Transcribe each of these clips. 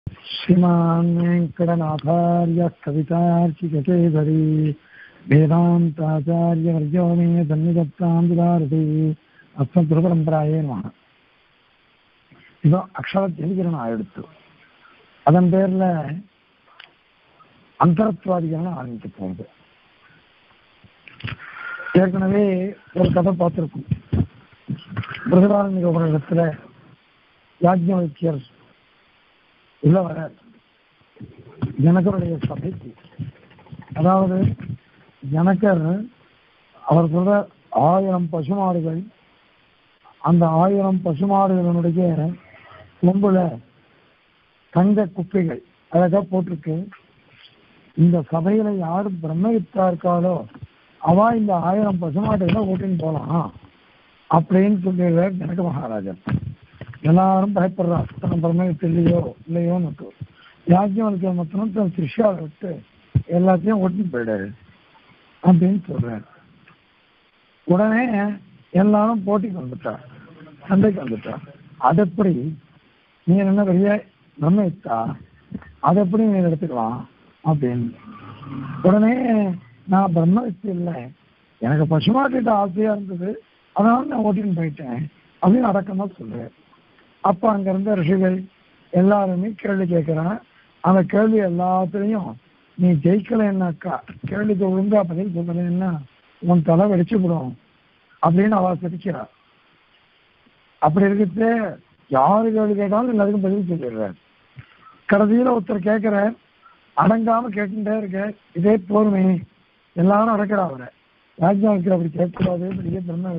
श्रीमान् वेङ्कटनाथार्य कवितार्चिककेसरी वेदान्ताचार्यवर्यो मे सन्निधत्तां दुदारति அஸ்மத்குருபரம்பராயே நமக இதோ அக்ஷர ஜெனிகரணம் ஆயிடுத்து அதன் பேர்ல அந்தரத்வாதிகரணம் ஆரம்பிக்க போகுது ஏற்கனவே ஒரு கதை பார்த்துருக்கும் பிரகதாரண்ய உபநிடத்துல யாஜ்ஞவல்யர் உள்ள வர ஜனகருடைய சபைக்கு அதாவது ஜனகர் அவர் சொல்ற ஆயிரம் பசுமாடுகள் அந்த ஆயிரம் பசுமாடுகளினுடைய கொம்புல தங்க குப்பைகள் அழகா போட்டிருக்கு இந்த சபையில யாரு பிரம்மயுத்தா இருக்காளோ அவ இந்த ஆயிரம் பசுமாடுகளை ஓட்டின்னு போலாம் அப்படின்னு சொல்லிடுறார் ஜனக மகாராஜன் எல்லாரும் பயப்படுறா தன் பிரம்மயுத்து இல்லையோ இல்லையோன்னு யாஜ்யம் மொத்தம் தன் சிஷ்யாவை விட்டு எல்லாத்தையும் ஓட்டின்னு போயிடாரு அப்படின்னு சொல்றாரு உடனே எல்லாரும் போட்டிக்கு வந்துட்டா சண்டைக்கு வந்துட்டா அது எப்படி நீ என்ன பெரிய பிரம்மயுத்தா அதை எப்படி நீ எடுத்துக்கலாம் அப்படின்னு உடனே நான் பிரம்மயுத்து இல்லை எனக்கு பசுமாட்டிட்ட ஆசையா இருந்தது அதனால நான் ஓட்டின்னு போயிட்டேன் அப்படின்னு அடக்கமா சொல்றேன் அப்ப அங்க இருந்த ரிஷிகள் எல்லாருமே கேள்வி கேட்கிறான் அந்த கேள்வி எல்லாத்துலயும் நீ ஜெயிக்கலைன்னாக்கா கேள்விக்கு ஒழுங்கா பதில் சொல்லலைன்னா உன் தலை வெடிச்சு விடும் அப்படின்னு அவ சிரிக்கிறா அப்படி இருக்கிறது யாரு கேள்வி கேட்டாலும் எல்லாருக்கும் பதில் சொல்லிடுறாரு கடைசியில ஒருத்தர் கேட்கிற அடங்காம கேட்டுட்டே இருக்க இதே போர்மை எல்லாரும் அடக்கிறா அவரை ராஜ்யாவுக்கு அப்படி கேட்கக்கூடாது பெரிய பிரம்ம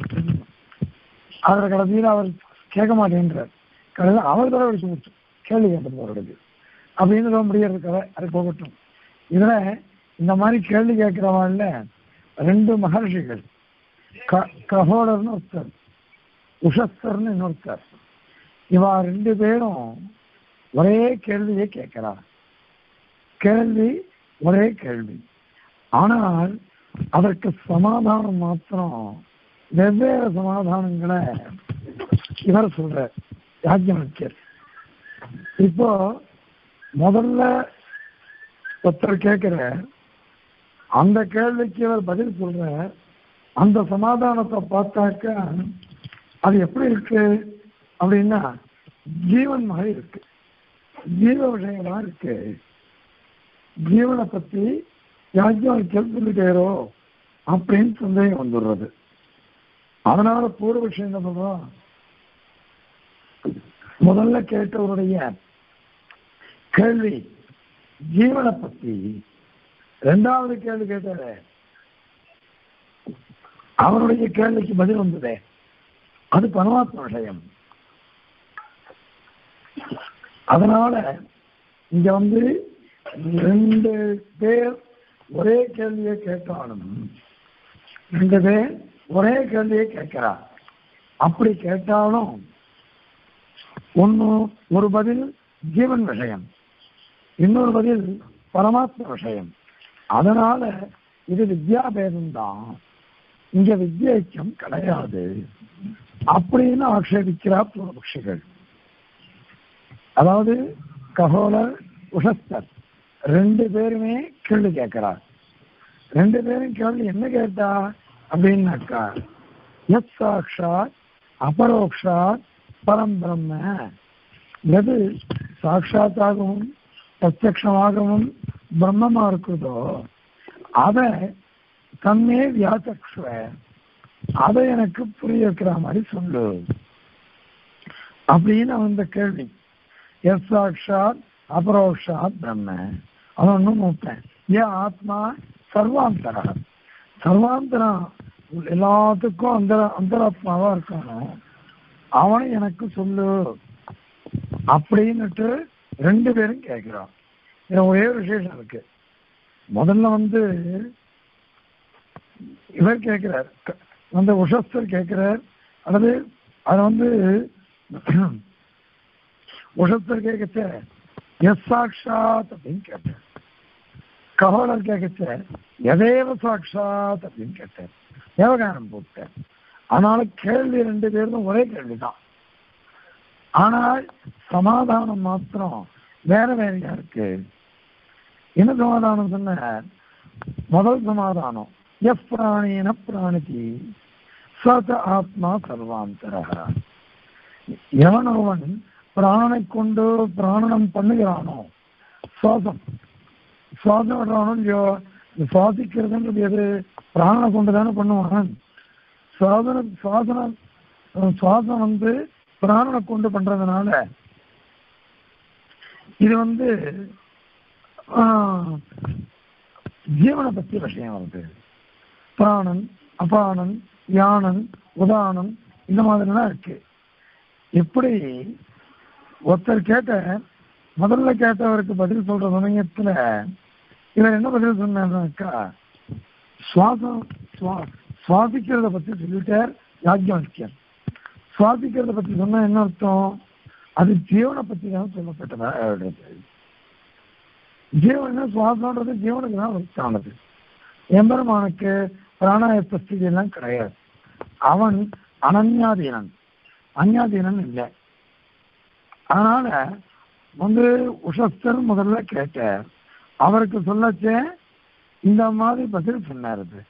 அவரை கடைசியில் அவர் கேட்க மாட்டேன்றார் கடைசியில் அவர் தர வச்சு முடிச்சு கேள்வி கேட்டது அவருக்கு அப்படின்னு சொல்ல முடியாது கதை அது போகட்டும் இதுல இந்த மாதிரி கேள்வி கேட்கிறவாள்ல ரெண்டு மகர்ஷிகள் ககோடர்னு ஒருத்தர் உஷஸ்தர்னு இன்னொருத்தர் இவா ரெண்டு பேரும் ஒரே கேள்வியை கேட்கிறா கேள்வி ஒரே கேள்வி ஆனால் அதற்கு சமாதானம் மாத்திரம் வெவ்வேறு சமாதானங்களை இவர் சொல்ற யாஜ்யமத்தியர் இப்போ முதல்ல ஒருத்தர் கேட்கிற அந்த கேள்விக்கு இவர் பதில் சொல்ற அந்த சமாதானத்தை பார்த்தாக்க அது எப்படி இருக்கு அப்படின்னா ஜீவன் மாதிரி இருக்கு ஜீவ விஷயங்களா இருக்கு ஜீவனை பத்தி யாஜ்யம் சொல்லிட்டேரோ அப்படின்னு சந்தேகம் வந்துடுறது அதனால பூர்வ விஷயம் என்ன சொல்றோம் முதல்ல கேட்டவருடைய கேள்வி ஜீவனை பத்தி ரெண்டாவது கேள்வி கேட்டாரு அவருடைய கேள்விக்கு பதில் வந்ததே அது பரமாத்ம விஷயம் அதனால இங்க வந்து ரெண்டு பேர் ஒரே கேள்வியை கேட்டாலும் ரெண்டு பேர் ஒரே கேள்வியை கேட்கிறா அப்படி கேட்டாலும் ஒன்னு ஒரு பதில் ஜீவன் விஷயம் இன்னொரு பதில் பரமாத்ம விஷயம் அதனால இது வித்யாபேதம் தான் இங்க வித்யைக்கம் கிடையாது அப்படின்னு ஆக்ஷேபிக்கிறா பூர்வபக்ஷிகள் அதாவது ககோலர் உஷஸ்தர் ரெண்டு பேருமே கேள்வி கேட்கிறார் ரெண்டு பேரும் கேள்வி என்ன கேட்டா அப்படின்னாக்கா எத் சாட்சாத் அபரோக்ஷாத் பரம் பிரம்ம எது சாட்சாத்தாகவும் பிரத்யமாகவும் பிரம்மமா இருக்குதோ அதை தன்னே வியாச்சக்ஷுவ அதை எனக்கு புரிய வைக்கிற மாதிரி சொல்லு அப்படின்னு அந்த கேள்வி எஸ் சாட்சாத் அபரோக்ஷாத் பிரம்ம அவன் ஒன்றும் மூப்பேன் ஏன் ஆத்மா சர்வாந்தரா சர்வாந்தரம் எல்லாத்துக்கும் அந்த அந்தராத்மாவா இருக்கானோ அவனை எனக்கு சொல்லு அப்படின்னுட்டு ரெண்டு பேரும் கேட்கிறான் இதுல ஒரே விசேஷம் இருக்கு முதல்ல வந்து இவர் கேட்கிறார் வந்து உஷஸ்தர் கேட்கிறார் அல்லது அது வந்து உஷஸ்தர் கேட்கச்ச எஸ் சாட்சாத் அப்படின்னு கேட்டார் ககோலர் கேட்கச்ச எதேவ சாட்சாத் அப்படின்னு கேட்டார் தேவகானம் போட்டார் அதனால கேள்வி ரெண்டு பேரும் ஒரே கேள்விதான் ஆனால் சமாதானம் மாத்திரம் வேற வேறையா இருக்கு என்ன சமாதானம் சொன்ன முதல் சமாதானம் எப் பிராணின பிராணிதி சத ஆத்மா சர்வாந்தரா எவன் ஒருவன் பிராணனை கொண்டு பிராணனம் பண்ணுகிறானோ சுவாசம் சுவாசம் விடுறானோ இல்லையோ இந்த சுவாசிக்கிறதுன்றது எது பிராணனை கொண்டு தானே பண்ணுவான் சுவாசனம் சுவாசனம் அஹ் சுவாசம் வந்து பிராணனை கொண்டு பண்றதுனால இது வந்து ஆஹ், ஜீவனை பத்தி விஷயம் வருது பிராணன் அபானன் யானன் உதானம் இந்த மாதிரிலாம் இருக்கு எப்படி ஒருத்தர் கேட்ட முதல்ல கேட்டவருக்கு பதில் சொல்ற சமயத்துல இவர் என்ன பதில் சொன்னாருனாக்கா சுவாசம் சுவா- சுவாசிக்கிறத பத்தி சொல்லிட்டார் யாஜ்யவல்யர் சுவாசிக்கிறத பத்தி சொன்னா என்ன அர்த்தம் அது ஜீவனை பத்தி தான் சொல்லப்பட்டதா ஆயிடுது. ஜீவன் சுவாசம்ன்றது ஜீவனுக்கு தான் வச்சானது எம்பெருமானுக்கு பிராணாயத்த ஸ்திதி எல்லாம் கிடையாது அவன் அனன்யாதீனன் அந்யாதீனன் இல்லை அதனால வந்து உஷஸ்தர் முதல்ல கேட்டார் அவருக்கு சொல்லச்சே இந்த மாதிரி பதில் சொன்னார் அது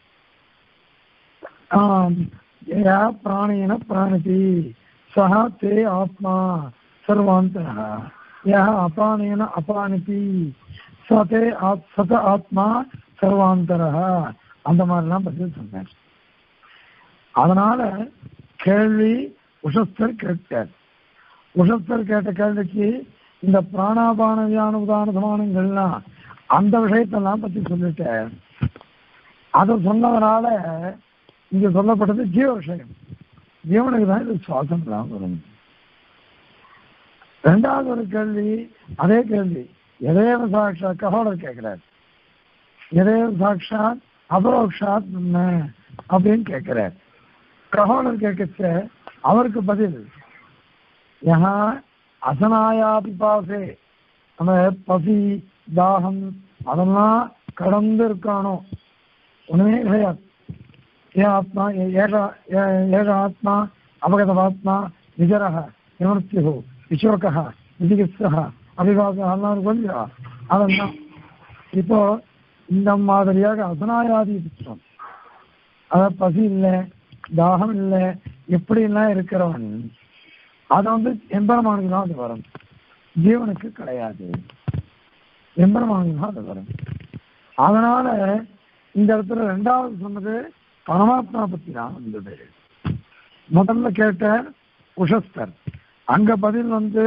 ஆம், யா பிராணின பிராணிதி சஹ தே ஆத்மா சர்வாந்தரः யः அபானேன அபானிதி ச தே ஆத் சத ஆத்மா சர்வாந்தரः அந்த மாதிரிலாம் பதில் சொன்னார் அதனால கேள்வி உஷஸ்தர் கேட்டார் உஷஸ்தர் கேட்ட கேள்விக்கு இந்த பிராணாபான வியான உதான சமானங்கள்லாம் அந்த விஷயத்தெல்லாம் பத்தி சொல்லிட்டேன் அதை சொன்னதுனால இங்க சொல்லப்பட்டது ஜீவ விஷயம் ஜீவனுக்கு தான் இது சுவாசம் தான் வரும் ரெண்டாவது ஒரு கேள்வி அதே கேள்வி எதேவ சாட்சா ககோடர் கேட்கிறார் எதேவ சாட்சாத் அபரோக்ஷாத் என்ன அப்படின்னு கேட்கிறார் ககோடர் கேட்கச்ச அவருக்கு பதில் யஹா அசனாயா பிபாசே நம்ம பசி தாகம் அதெல்லாம் கடந்து இருக்கானோ ஒண்ணுமே கிடையாது ஏ ஆத்மா ஏ- ஏக ஏ- ஏக ஆத்மா அபகதமாத்மா நிஜரக நிவர்த்தியோ விசோக விதிகிஸ்தக அபிபாசம் எல்லாம் இருக்கும் இல்லையா அதெல்லாம் இப்போ இந்த மாதிரியாக அசனாயாதி புத்தம் அதாவது பசி இல்லை தாகம் இல்லை எப்படிலாம் இருக்கிறவன் அது வந்து எம்பெருமானுக்கு தான் அது வரும் ஜீவனுக்கு கிடையாது எம்பெருமானுக்கு தான் அது வரும் அதனால இந்த இடத்துல ரெண்டாவது சொன்னது பரமாத்மா பத்தி தான் வந்தது முதல்ல கேட்ட உஷஸ்தர் அங்க பதில் வந்து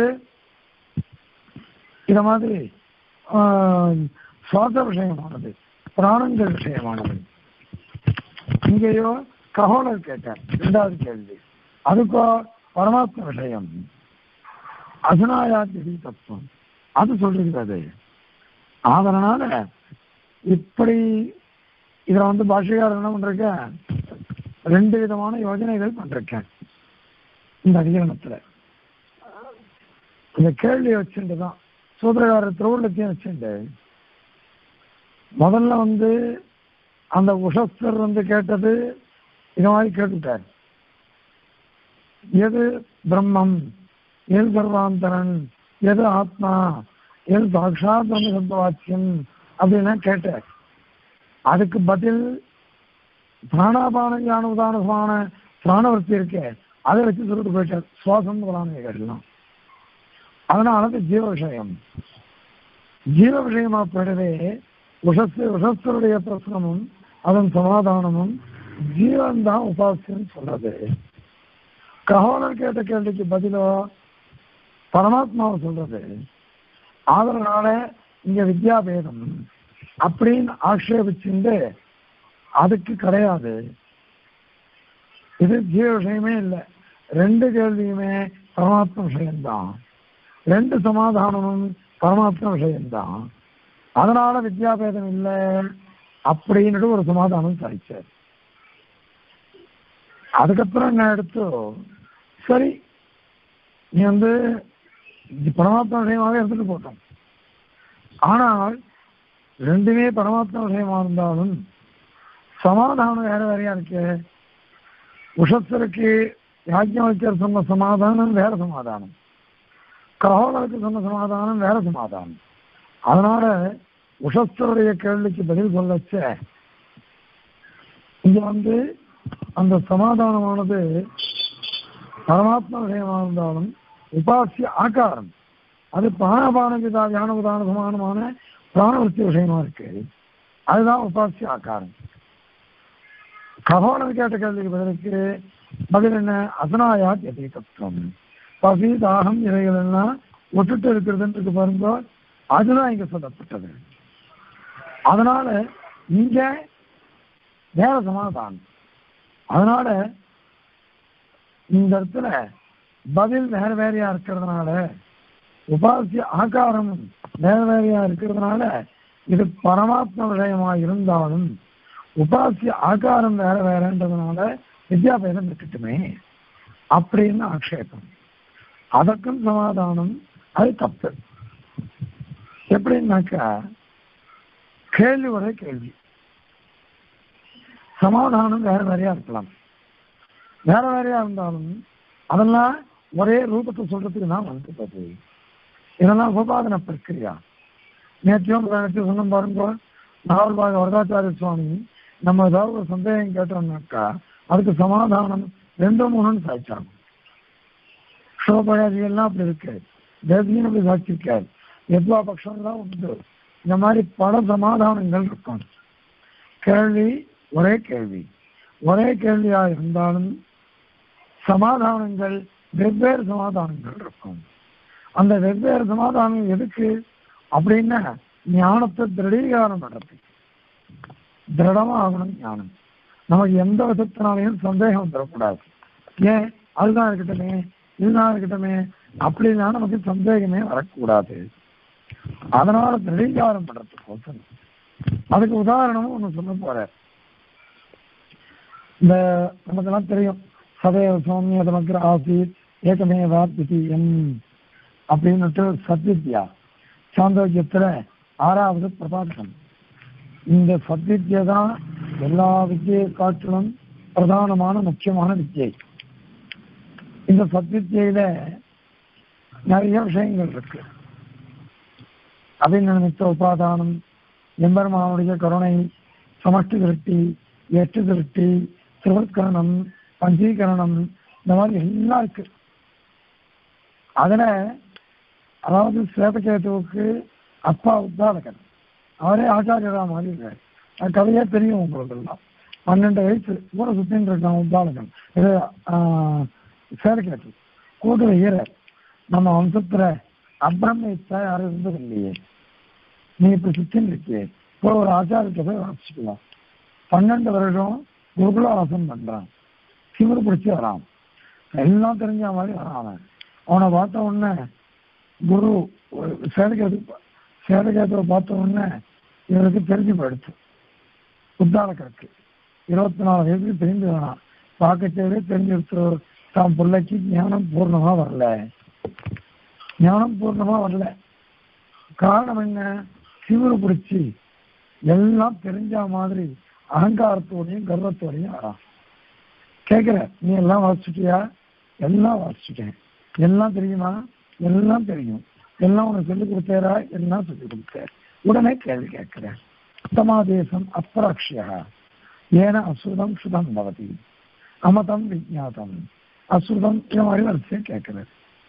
இத மாதிரி ஆஹ், சுவாச விஷயமானது பிராணங்கள் விஷயமானது இங்கேயோ ககோலர் கேட்டார் ரெண்டாவது கேள்வி அதுக்கோ பரமாத்ம விஷயம் அசனாயாத்தி தத்துவம் அது சொல்லிருக்கிறது அதனால இப்படி இதுல வந்து பாஷையாளர் என்ன பண்றேன் ரெண்டு விதமான யோஜனைகள் பண்றேன் இந்த அதிகரணத்துல இந்த கேள்வியை வச்சுட்டு தான் சூத்திரகாரர் திருவுள்ளத்தையும் வச்சுட்டு முதல்ல வந்து அந்த உஷஸ்தர் வந்து கேட்டது இது மாதிரி கேட்டுட்டார் எது பிரம்மம் எது சர்வாந்தரன் எது ஆத்மா எது சாட்சாத் வந்து சப்த வாக்கியம் அப்படின்னா கேட்டார் அதுக்கு பதில் பிராணாபான ஞான உதாரணமான பிராணவர்த்தி இருக்கே அதை வச்சு சொல்லிட்டு போயிட்டார் சுவாசம் முதலான கேட்டலாம் அதனால அது ஜீவ விஷயம் ஜீவ விஷயமா போயிடவே உஷஸ் உஷஸ்தருடைய பிரசனமும் அதன் சமாதானமும் ஜீவன் தான் உபாசியம் சொல்றது கஹோலர் கேட்ட கேள்விக்கு பதிலோ பரமாத்மாவை சொல்றது அதனால இங்க வித்யாபேதம் அப்படின்னு ஆக்ஷேபிச்சுண்டு அதுக்கு கிடையாது இது ஜீவ விஷயமே இல்லை ரெண்டு கேள்வியுமே பரமாத்ம விஷயம்தான் ரெண்டு சமாதானமும் பரமாத்ம விஷயம்தான் அதனால வித்யாபேதம் இல்லை அப்படின்னுட்டு ஒரு சமாதானம் சாதிச்சார் அதுக்கப்புறம் என்ன எடுத்து சரி நீ வந்து இது பரமாத்மா விஷயமாக எடுத்துட்டு போட்டோம் ஆனால் ரெண்டுமே பரமாத்மா விஷயமா இருந்தாலும் சமாதானம் வேற வேறையா இருக்கு உஷத்தருக்கு யாஜ்ஞவல்யர் சொன்ன சமாதானம் வேற சமாதானம் ககோலருக்கு சொன்ன சமாதானம் வேற சமாதானம் அதனால உஷஸ்தருடைய கேள்விக்கு பதில் சொல்லச்ச இங்க வந்து அந்த சமாதானமானது பரமாத்மா விஷயமா இருந்தாலும் உபாசிய ஆகாரம் அது பிராணபான விதா ஞானபதான சமானமான பிராணவர்த்தி விஷயமா இருக்கு அதுதான் உபாசிய ஆகாரம் ககோணம் கேட்ட கேள்விக்கு பதிலுக்கு பதில் என்ன அசனாயா தத்துவம் பசி தாகம் இவைகள் எல்லாம் ஒட்டுட்டு இருக்கிறதுன்றது பாருங்க அதுதான் இங்க சொல்லப்பட்டது அதனால இங்க வேற சமாதானம் அதனால இந்த இடத்துல பதில் வேற வேறையா இருக்கிறதுனால உபாசிய ஆகாரம் வேற வேறையா இருக்கிறதுனால இது பரமாத்ம விஷயமா இருந்தாலும் உபாசிய ஆகாரம் வேற வேறன்றதுனால வித்யாபேதம் இருக்கட்டுமே அப்படின்னு ஆக்ஷேபம் அதற்கும் சமாதானம் அது தப்பு எப்படின்னாக்கா கேள்வி ஒரே கேள்வி சமாதானம் வேற வேறையா இருக்கலாம் வேற வேறையா இருந்தாலும் அதெல்லாம் ஒரே ரூபத்தை சொல்றதுக்கு தான் வந்துட்டது இதெல்லாம் உபாதன பிரக்கிரியா நேற்றையும் நேற்று சொன்ன பாருங்க நாவல்பாக வரதாச்சாரிய சுவாமி நம்ம ஏதாவது ஒரு சந்தேகம் கேட்டோம்னாக்கா அதுக்கு சமாதானம் ரெண்டு மூணுன்னு சாய்ச்சாங்க சிவபயாதிகள்லாம் அப்படி இருக்கு தேசியம் அப்படி சாட்சிருக்காரு எத்வா பட்சம்லாம் உண்டு இந்த மாதிரி பல சமாதானங்கள் இருக்கும் கேள்வி ஒரே கேள்வி ஒரே கேள்வியா இருந்தாலும் சமாதானங்கள் வெவ்வேறு சமாதானங்கள் இருக்கும் அந்த வெவ்வேறு சமாதானம் எதுக்கு அப்படின்னா ஞானத்தை திருடீகாரம் பண்றது திருடமா ஆகணும் ஞானம் நமக்கு எந்த விதத்தினாலையும் சந்தேகம் வந்துடக்கூடாது ஏன் அதுதான் இருக்கட்டுமே இதுதான் இருக்கட்டுமே அப்படின்னா நமக்கு சந்தேகமே வரக்கூடாது அதனால திருடீகாரம் பண்றதுக்கோசம் அதுக்கு உதாரணமும் ஒண்ணு சொல்ல போறார் இந்த நமக்கெல்லாம் தெரியும் சதேவ சௌமிய தமக்கு ஆசீர் ஏகமேவா திதீயம் அப்படின்னுட்டு சத்வித்யா சாந்தோக்கியத்துல ஆறாவது பிரபாகரம் இந்த சத்வித்யை தான் எல்லா வித்தியை காட்டிலும் பிரதானமான முக்கியமான வித்தியை இந்த சத்வித்யில நிறைய விஷயங்கள் இருக்கு அபிநிமித்த உபாதானம் எம்பெருமானுடைய கருணை சமஷ்டி திருஷ்டி எட்டு திருஷ்டி சிவத்கரணம் பஞ்சீகரணம் இந்த மாதிரி எல்லாம் இருக்கு அதுல அதாவது ஸ்வேதகேதுவுக்கு அப்பா உத்தாலகன் அவரே ஆச்சாரியரா மாதிரி இருக்காரு அது கதையே தெரியும் உங்களுக்கு எல்லாம் பன்னெண்டு வயசு கூட சுத்தின்னு இருக்கான் உத்தாலகன் இது ஸ்வேதகேது கூட்டு வீரர் நம்ம வம்சத்துல அப்ரமித்தா யாரும் இருந்தது இல்லையே நீ இப்ப சுத்தின்னு இருக்கியே இப்போ ஒரு ஆச்சாரியத்தை போய் வாசிச்சுக்கலாம் பன்னெண்டு வருஷம் குருகுலவாசம் பண்றான் சிவர் பிடிச்சி வரான் எல்லாம் தெரிஞ்ச மாதிரி வரான் அவன் அவனை பார்த்த உடனே குரு சேதகேது சேதகேதுவை பார்த்த உடனே இவருக்கு தெரிஞ்சு போயிடுச்சு உத்தாலக்கருக்கு இருபத்தி நாலு வயசுக்கு தெரிஞ்சு வேணாம் பார்க்கச்சேவே தெரிஞ்சிருச்சு தான் பிள்ளைக்கு ஞானம் பூர்ணமா வரல ஞானம் பூர்ணமா வரல காரணம் என்ன சிவரு பிடிச்சி எல்லாம் தெரிஞ்ச மாதிரி அகங்காரத்தோடையும் கர்வத்தோடையும் வரான் கேட்கிற நீ எல்லாம் வாசிச்சிட்டியா எல்லாம் வாசிச்சுட்டேன் எல்லாம் தெரியுமா எல்லாம் தெரியும் எல்லாம் உனக்கு சொல்லிக் கொடுத்தாரா எல்லாம் சொல்லிக் கொடுத்தார் உடனே கேள்வி கேட்கிறேன் உத்தமாதேசம் அப்ராட்சியா ஏன அசுதம் சுதம் பவதி அமதம் விஜாதம் அசுதம் இந்த மாதிரி வரிசையை கேட்கிறார்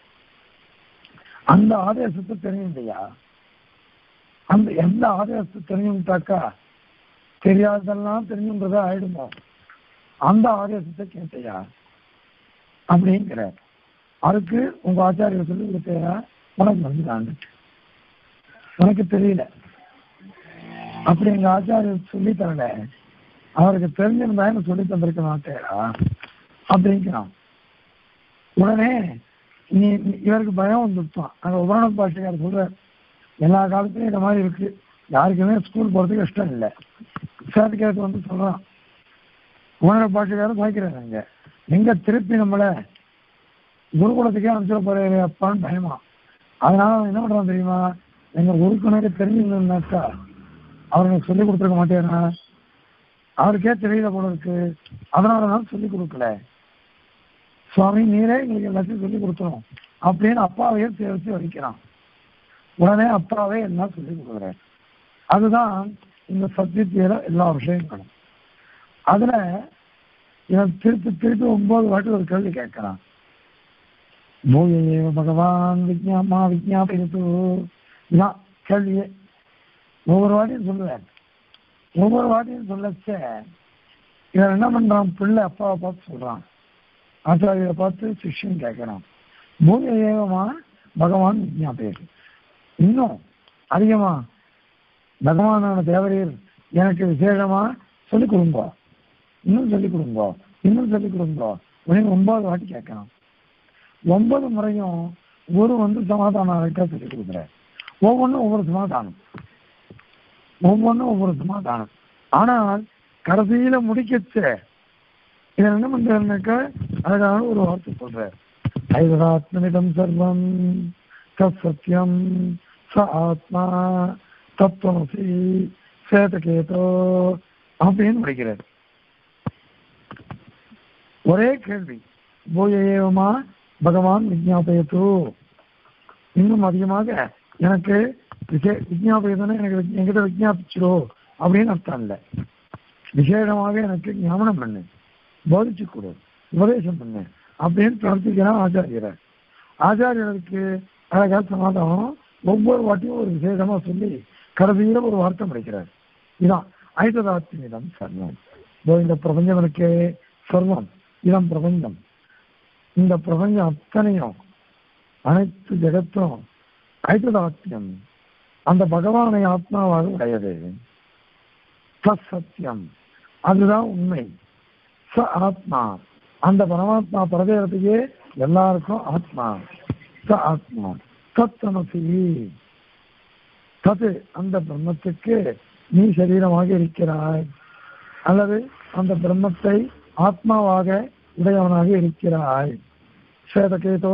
அந்த ஆதேசத்தை தெரியும் இல்லையா அந்த எந்த ஆதேசத்தை தெரியும்ட்டாக்கா தெரியாததெல்லாம் தெரியுன்றதா ஆயிடுமோ அந்த ஆதேசத்தை கேட்டையா அப்படிங்கிறார் அதுக்கு உங்க ஆச்சாரியர் சொல்லி கொடுத்தா உனக்கு வந்துடாங்க உனக்கு தெரியல அப்படி எங்க ஆச்சாரியர் சொல்லி தரல அவருக்கு தெரிஞ்சிருந்தா எனக்கு சொல்லி தந்திருக்க மாட்டேரா அப்படிங்கிறான் உடனே நீ இவருக்கு பயம் வந்துட்டான் அங்க உபரண பாஷையார் சொல்ற எல்லா காலத்துலயும் இந்த மாதிரி இருக்கு யாருக்குமே ஸ்கூல் போறதுக்கு இஷ்டம் இல்லை சேர்த்து வந்து சொல்றான் உணர பாஷைக்காரன் சாய்க்கிறாங்க அங்க எங்க திருப்பி நம்மள குருகுலத்துக்கே அனுப்பிச்சிட போறாரு அப்பான்னு பயமா அதனால அவன் என்ன பண்றான் தெரியுமா எங்க குருக்குனருக்கு தெரிஞ்சிருந்தாக்கா அவர் எனக்கு சொல்லி கொடுத்துருக்க மாட்டேனா அவருக்கே தெரியல போல இருக்கு அதனாலதான் சொல்லி கொடுக்கல சுவாமி நீரே எங்களுக்கு எல்லாத்தையும் சொல்லி கொடுத்துரும் அப்படின்னு அப்பாவையே சேர்த்து வைக்கிறான் உடனே அப்பாவே எல்லாம் சொல்லி கொடுக்குறாரு அதுதான் இந்த சத்தியத்தில எல்லா விஷயங்களும் அதுல இவன் திருப்பி திருப்பி ஒன்பது வாட்டி ஒரு கேள்வி கேட்கிறான் பூயையேவ பகவான் விஜயாமா விஜயாபித்து இதான் கேள்வியே ஒவ்வொரு வாட்டியும் சொல்லுவேன் ஒவ்வொரு வாட்டியும் சொல்லச்ச இவன் என்ன பண்றான் பிள்ளை அப்பாவை பார்த்து சொல்றான் ஆச்சாரியரை பார்த்து சிஷ்யன் கேட்கிறான் பூமி ஏவமா பகவான் விஜயாபேர் இன்னும் அதிகமா பகவானான தேவரீர் எனக்கு விசேஷமா சொல்லிக் கொடுங்க இன்னும் சொல்லிக் கொடுங்க இன்னும் சொல்லிக் கொடுங்க உடனே ஒன்பது வாட்டி கேட்கலாம் ஒன்பது முறையும் ஒரு வந்து சமாதானம் ஆகிட்டா சொல்லிக் கொடுக்குறாரு ஒவ்வொன்றும் ஒவ்வொரு சமாதானம் ஒவ்வொன்றும் ஒவ்வொரு சமாதானம் ஆனால் கடைசியில முடிக்கச்ச இதை என்ன பண்றாருனாக்கா அழகான ஒரு வார்த்தை சொல்றார் ஐதராத்மனிடம் சர்வம் தத் சத்தியம் ச ஆத்மா தத்துவமசி சேதகேதோ அப்படின்னு படிக்கிறார் ஒரே கேள்வி பூயேவமா பகவான் விஜாபயத்து இன்னும் அதிகமாக எனக்கு விசே விஜாபயத்தனை எனக்கு விஜ்- என்கிட்ட விஜாபிச்சிரோ அப்படின்னு அர்த்தம் இல்லை விசேஷமாக எனக்கு ஞாபகம் பண்ணு போதிச்சு கொடு உபதேசம் பண்ணு அப்படின்னு பிரார்த்திக்கிறான் ஆச்சாரியரை ஆச்சாரியருக்கு அழகா சமாதானம் ஒவ்வொரு வாட்டியும் ஒரு விசேஷமா சொல்லி கடைசியில ஒரு வார்த்தை முடிக்கிறார் இதான் ஐததாத்மியம் சர்வம் இதோ இந்த பிரபஞ்சம் இருக்கே சர்வம் இதான் பிரபஞ்சம் இந்த பிரபஞ்சம் அத்தனையும் அனைத்து ஜெகத்தும் ஐததாத்மியம் அந்த பகவானை ஆத்மாவாக உடையது சத் சத்தியம் அதுதான் உண்மை ச ஆத்மா அந்த பரமாத்மா பரதேவத்தையே எல்லாருக்கும் ஆத்மா ச ஆத்மா தத் தமசி தது அந்த பிரம்மத்துக்கு நீ சரீரமாக இருக்கிறாய் அல்லது அந்த பிரம்மத்தை ஆத்மாவாக உடையவனாக இருக்கிறாய் சேதகேதோ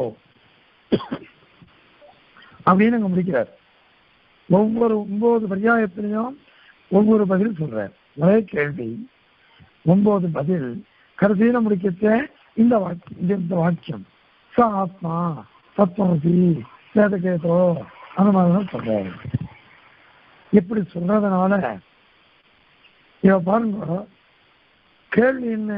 அப்படின்னு அங்க முடிக்கிறார் ஒவ்வொரு ஒன்பது பரியாயத்திலையும் ஒவ்வொரு பதில் சொல்றார் ஒரே கேள்வி ஒன்பது பதில் கடைசியில முடிக்கச்ச இந்த வாக்கியம் இந்த- இந்த வாக்கியம் ச ஆத்மா சத்வமசி சேதகேதோ அந்த மாதிரிதான் சொல்றாரு இப்படி சொல்றதுனால இவ பாருங்க கேள்வி என்ன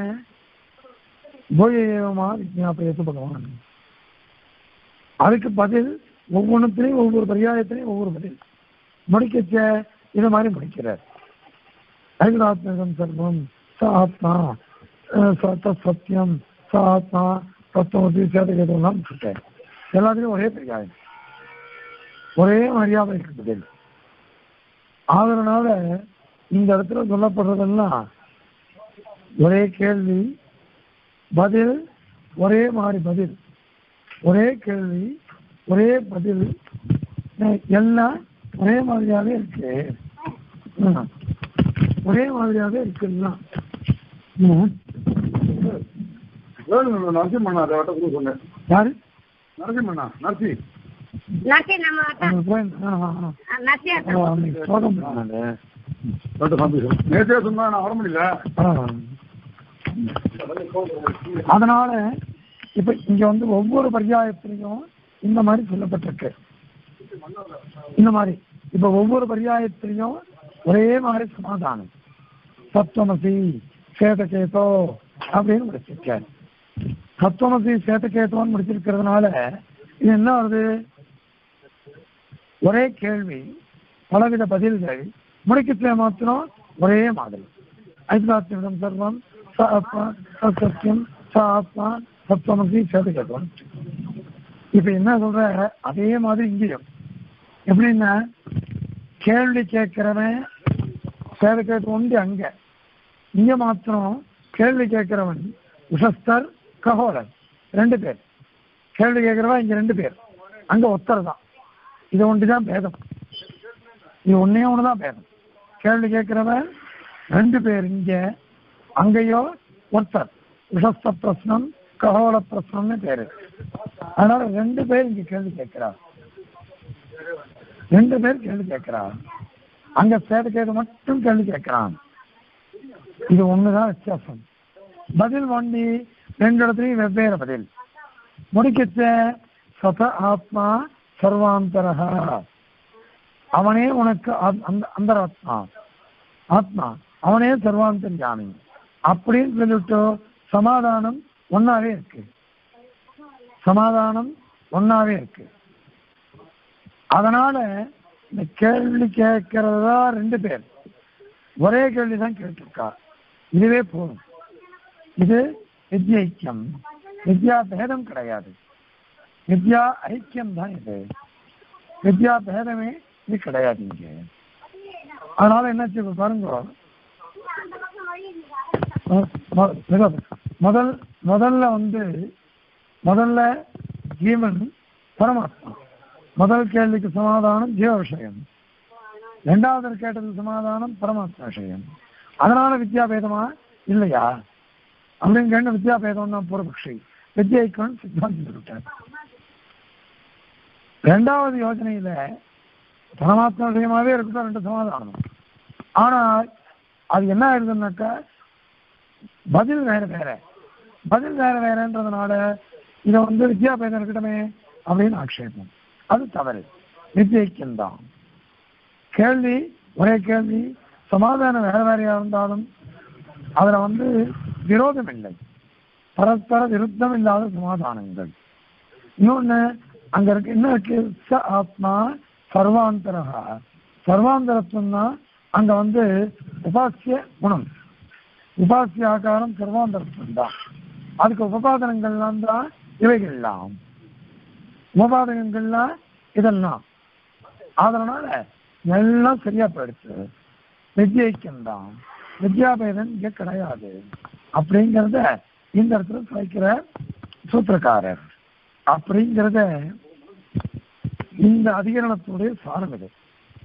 போயமா விஜயாபயத்து பகவான் அதுக்கு பதில் ஒவ்வொன்றுத்திலையும் ஒவ்வொரு பரியாயத்திலையும் ஒவ்வொரு பதில் முடிக்கச்ச இது மாதிரி முடிக்கிறார் ஐதாத்மகம் சர்வம் ச ஆத்மா அஹ் ச தத் சத்தியம் ச ஆத்மா தத்துவத்தி சேதகேதெல்லாம் விட்டுட்டேன் எல்லாத்துலையும் ஒரே பரியாயம் ஒரே மரியாதை இருக்கு பதில் அதனால இந்த இடத்துல சொல்லப்படுறதெல்லாம் ஒரே கேள்வி பதில் ஒரே மாதிரி பதில் ஒரே கேள்வி ஒரே பதில் அஹ் எல்லாம் ஒரே மாதிரியாவே இருக்கு ம். ஒரே மாதிரியாவே இருக்கு எல்லாம் ம். நரசிம்மண்ணா அதை வட்ட கொடுக்க சொன்னேன் யாரு நரசிம்மண்ணா நரசி நசி நம்ம அவங்க போய் ஆ, ஆ, ஆ. நசி ஆ, அன்னைக்கு சோகம் பண்ணாங்க. வட்ட சந்தோஷம் நேற்றே சொன்னா நான் வர முடியல ஆ. அதனால இப்ப இங்க வந்து ஒவ்வொரு பரியாயத்திலையும் இந்த மாதிரி சொல்லப்பட்டிருக்கு இந்த மாதிரி இப்ப ஒவ்வொரு பரியாயத்திலையும் ஒரே மாதிரி சமாதானம் சப்தமசி சேதகேதோ அப்படின்னு முடிச்சிருக்காரு சப்தமசி சேதகேதோன்னு முடிச்சிருக்கிறதுனால இது என்ன வருது ஒரே கேள்வி பலவித பதில்கள் முடிக்கத்துல மாத்திரம் ஒரே மாதிரி ஐதாத்மியம் சர்வம் ச ஆத்மா ச சத்தியம் ச ஆத்மா சப்தமசி சேதகேதம் இப்ப என்ன சொல்ற அதே மாதிரி இங்கேயும் எப்படின்னா கேள்வி கேட்கிறவன் சேதகேத்து உண்டு அங்க இங்க மாத்திரம் கேள்வி கேட்கிறவன் உஷஸ்தர் ககோலர் ரெண்டு பேர் கேள்வி கேட்கிறவன் இங்க ரெண்டு பேர் அங்க ஒத்தர் தான் இது ஒன்றுதான் பேதம் இது ஒன்னே ஒண்ணுதான் பேதம் கேள்வி கேட்கிறவன் ரெண்டு பேர் இங்க அங்கேயோ ஒருத்தர் உஷஸ்த பிரஸ்னம் ககோல பிரஸ்னம்னு பேரு அதனால ரெண்டு பேர் இங்க கேள்வி கேட்கிறார் ரெண்டு பேர் கேள்வி கேட்கிறார் அங்க சேத கேது மட்டும் கேள்வி கேட்கிறான் இது ஒண்ணுதான் வித்தியாசம் பதில் வண்டி ரெண்டு இடத்துலயும் வெவ்வேறு பதில் முடிக்கச்ச சத ஆத்மா சர்வாந்தரக அவனே உனக்கு ஆத்- அந்த அந்தராத்மா ஆத்மா அவனே சர்வாந்தர்யாமி அப்படின்னு சொல்லிட்டு சமாதானம் ஒன்னாவே இருக்கு சமாதானம் ஒன்னாவே இருக்கு அதனால இந்த கேள்வி கேட்கறதா ரெண்டு பேர் ஒரே கேள்வி தான் கேட்டிருக்கா இதுவே போதும் இது வித்யா ஐக்கியம் வித்யா பேதம் கிடையாது வித்யா ஐக்கியம் தான் இது வித்யா பேதமே இது கிடையாது இங்க அதனால என்னாச்சு இப்ப பாருங்க மொ- மொ- மிக- முதல் முதல்ல வந்து முதல்ல ஜீவன் பரமாத்மா முதல் கேள்விக்கு சமாதானம் ஜீவ விஷயம் ரெண்டாவது கேட்டது சமாதானம் பரமாத்மா விஷயம் அதனால வித்யாபேதமா இல்லையா அப்படின்னு கேட்ட வித்யாபேதம் தான் பூர்வபக்ஷி வித்யைக்கன் சித்தாந்தம் சொல்லிட்டார் ரெண்டாவது யோசனையில பரமாத்மா விஷயமாவே இருக்கட்டும் ரெண்டு சமாதானம் ஆனா அது என்ன ஆயிருதுன்னாக்கா பதில் வேற வேற பதில் வேற வேறன்றதுனால இதை வந்து வித்யாபேதம் இருக்கட்டுமே அப்படின்னு ஆக்ஷேபம் அது தவறு வித்யைக்கியம் தான் கேள்வி ஒரே கேள்வி சமாதானம் வேற வேறையா இருந்தாலும் அதுல வந்து விரோதம் இல்லை பரஸ்பர விருத்தம் இல்லாத சமாதானங்கள் இன்னொன்னு அங்க இருக்கு என்ன இருக்கு ச ஆத்மா சர்வாந்தரகா சர்வாந்தரத்துவம் தான் அங்க வந்து உபாசிய குணம் உபாசிய ஆகாரம் சர்வாந்தரத்துவம் தான் அதுக்கு உபபாதனங்கள்லாம் தான் இவைகள்லாம் உபபாதகங்கள்லாம் இதெல்லாம் அதனால எல்லாம் சரியா போயிடுச்சு வித்யைக்கம் தான் வித்யாபேதம் இங்க கிடையாது அப்படிங்கிறத இந்த இடத்துல வைக்கிற சூத்திரக்காரர் அப்படிங்கிறத இந்த அதிகரணத்துடைய சாரம் இது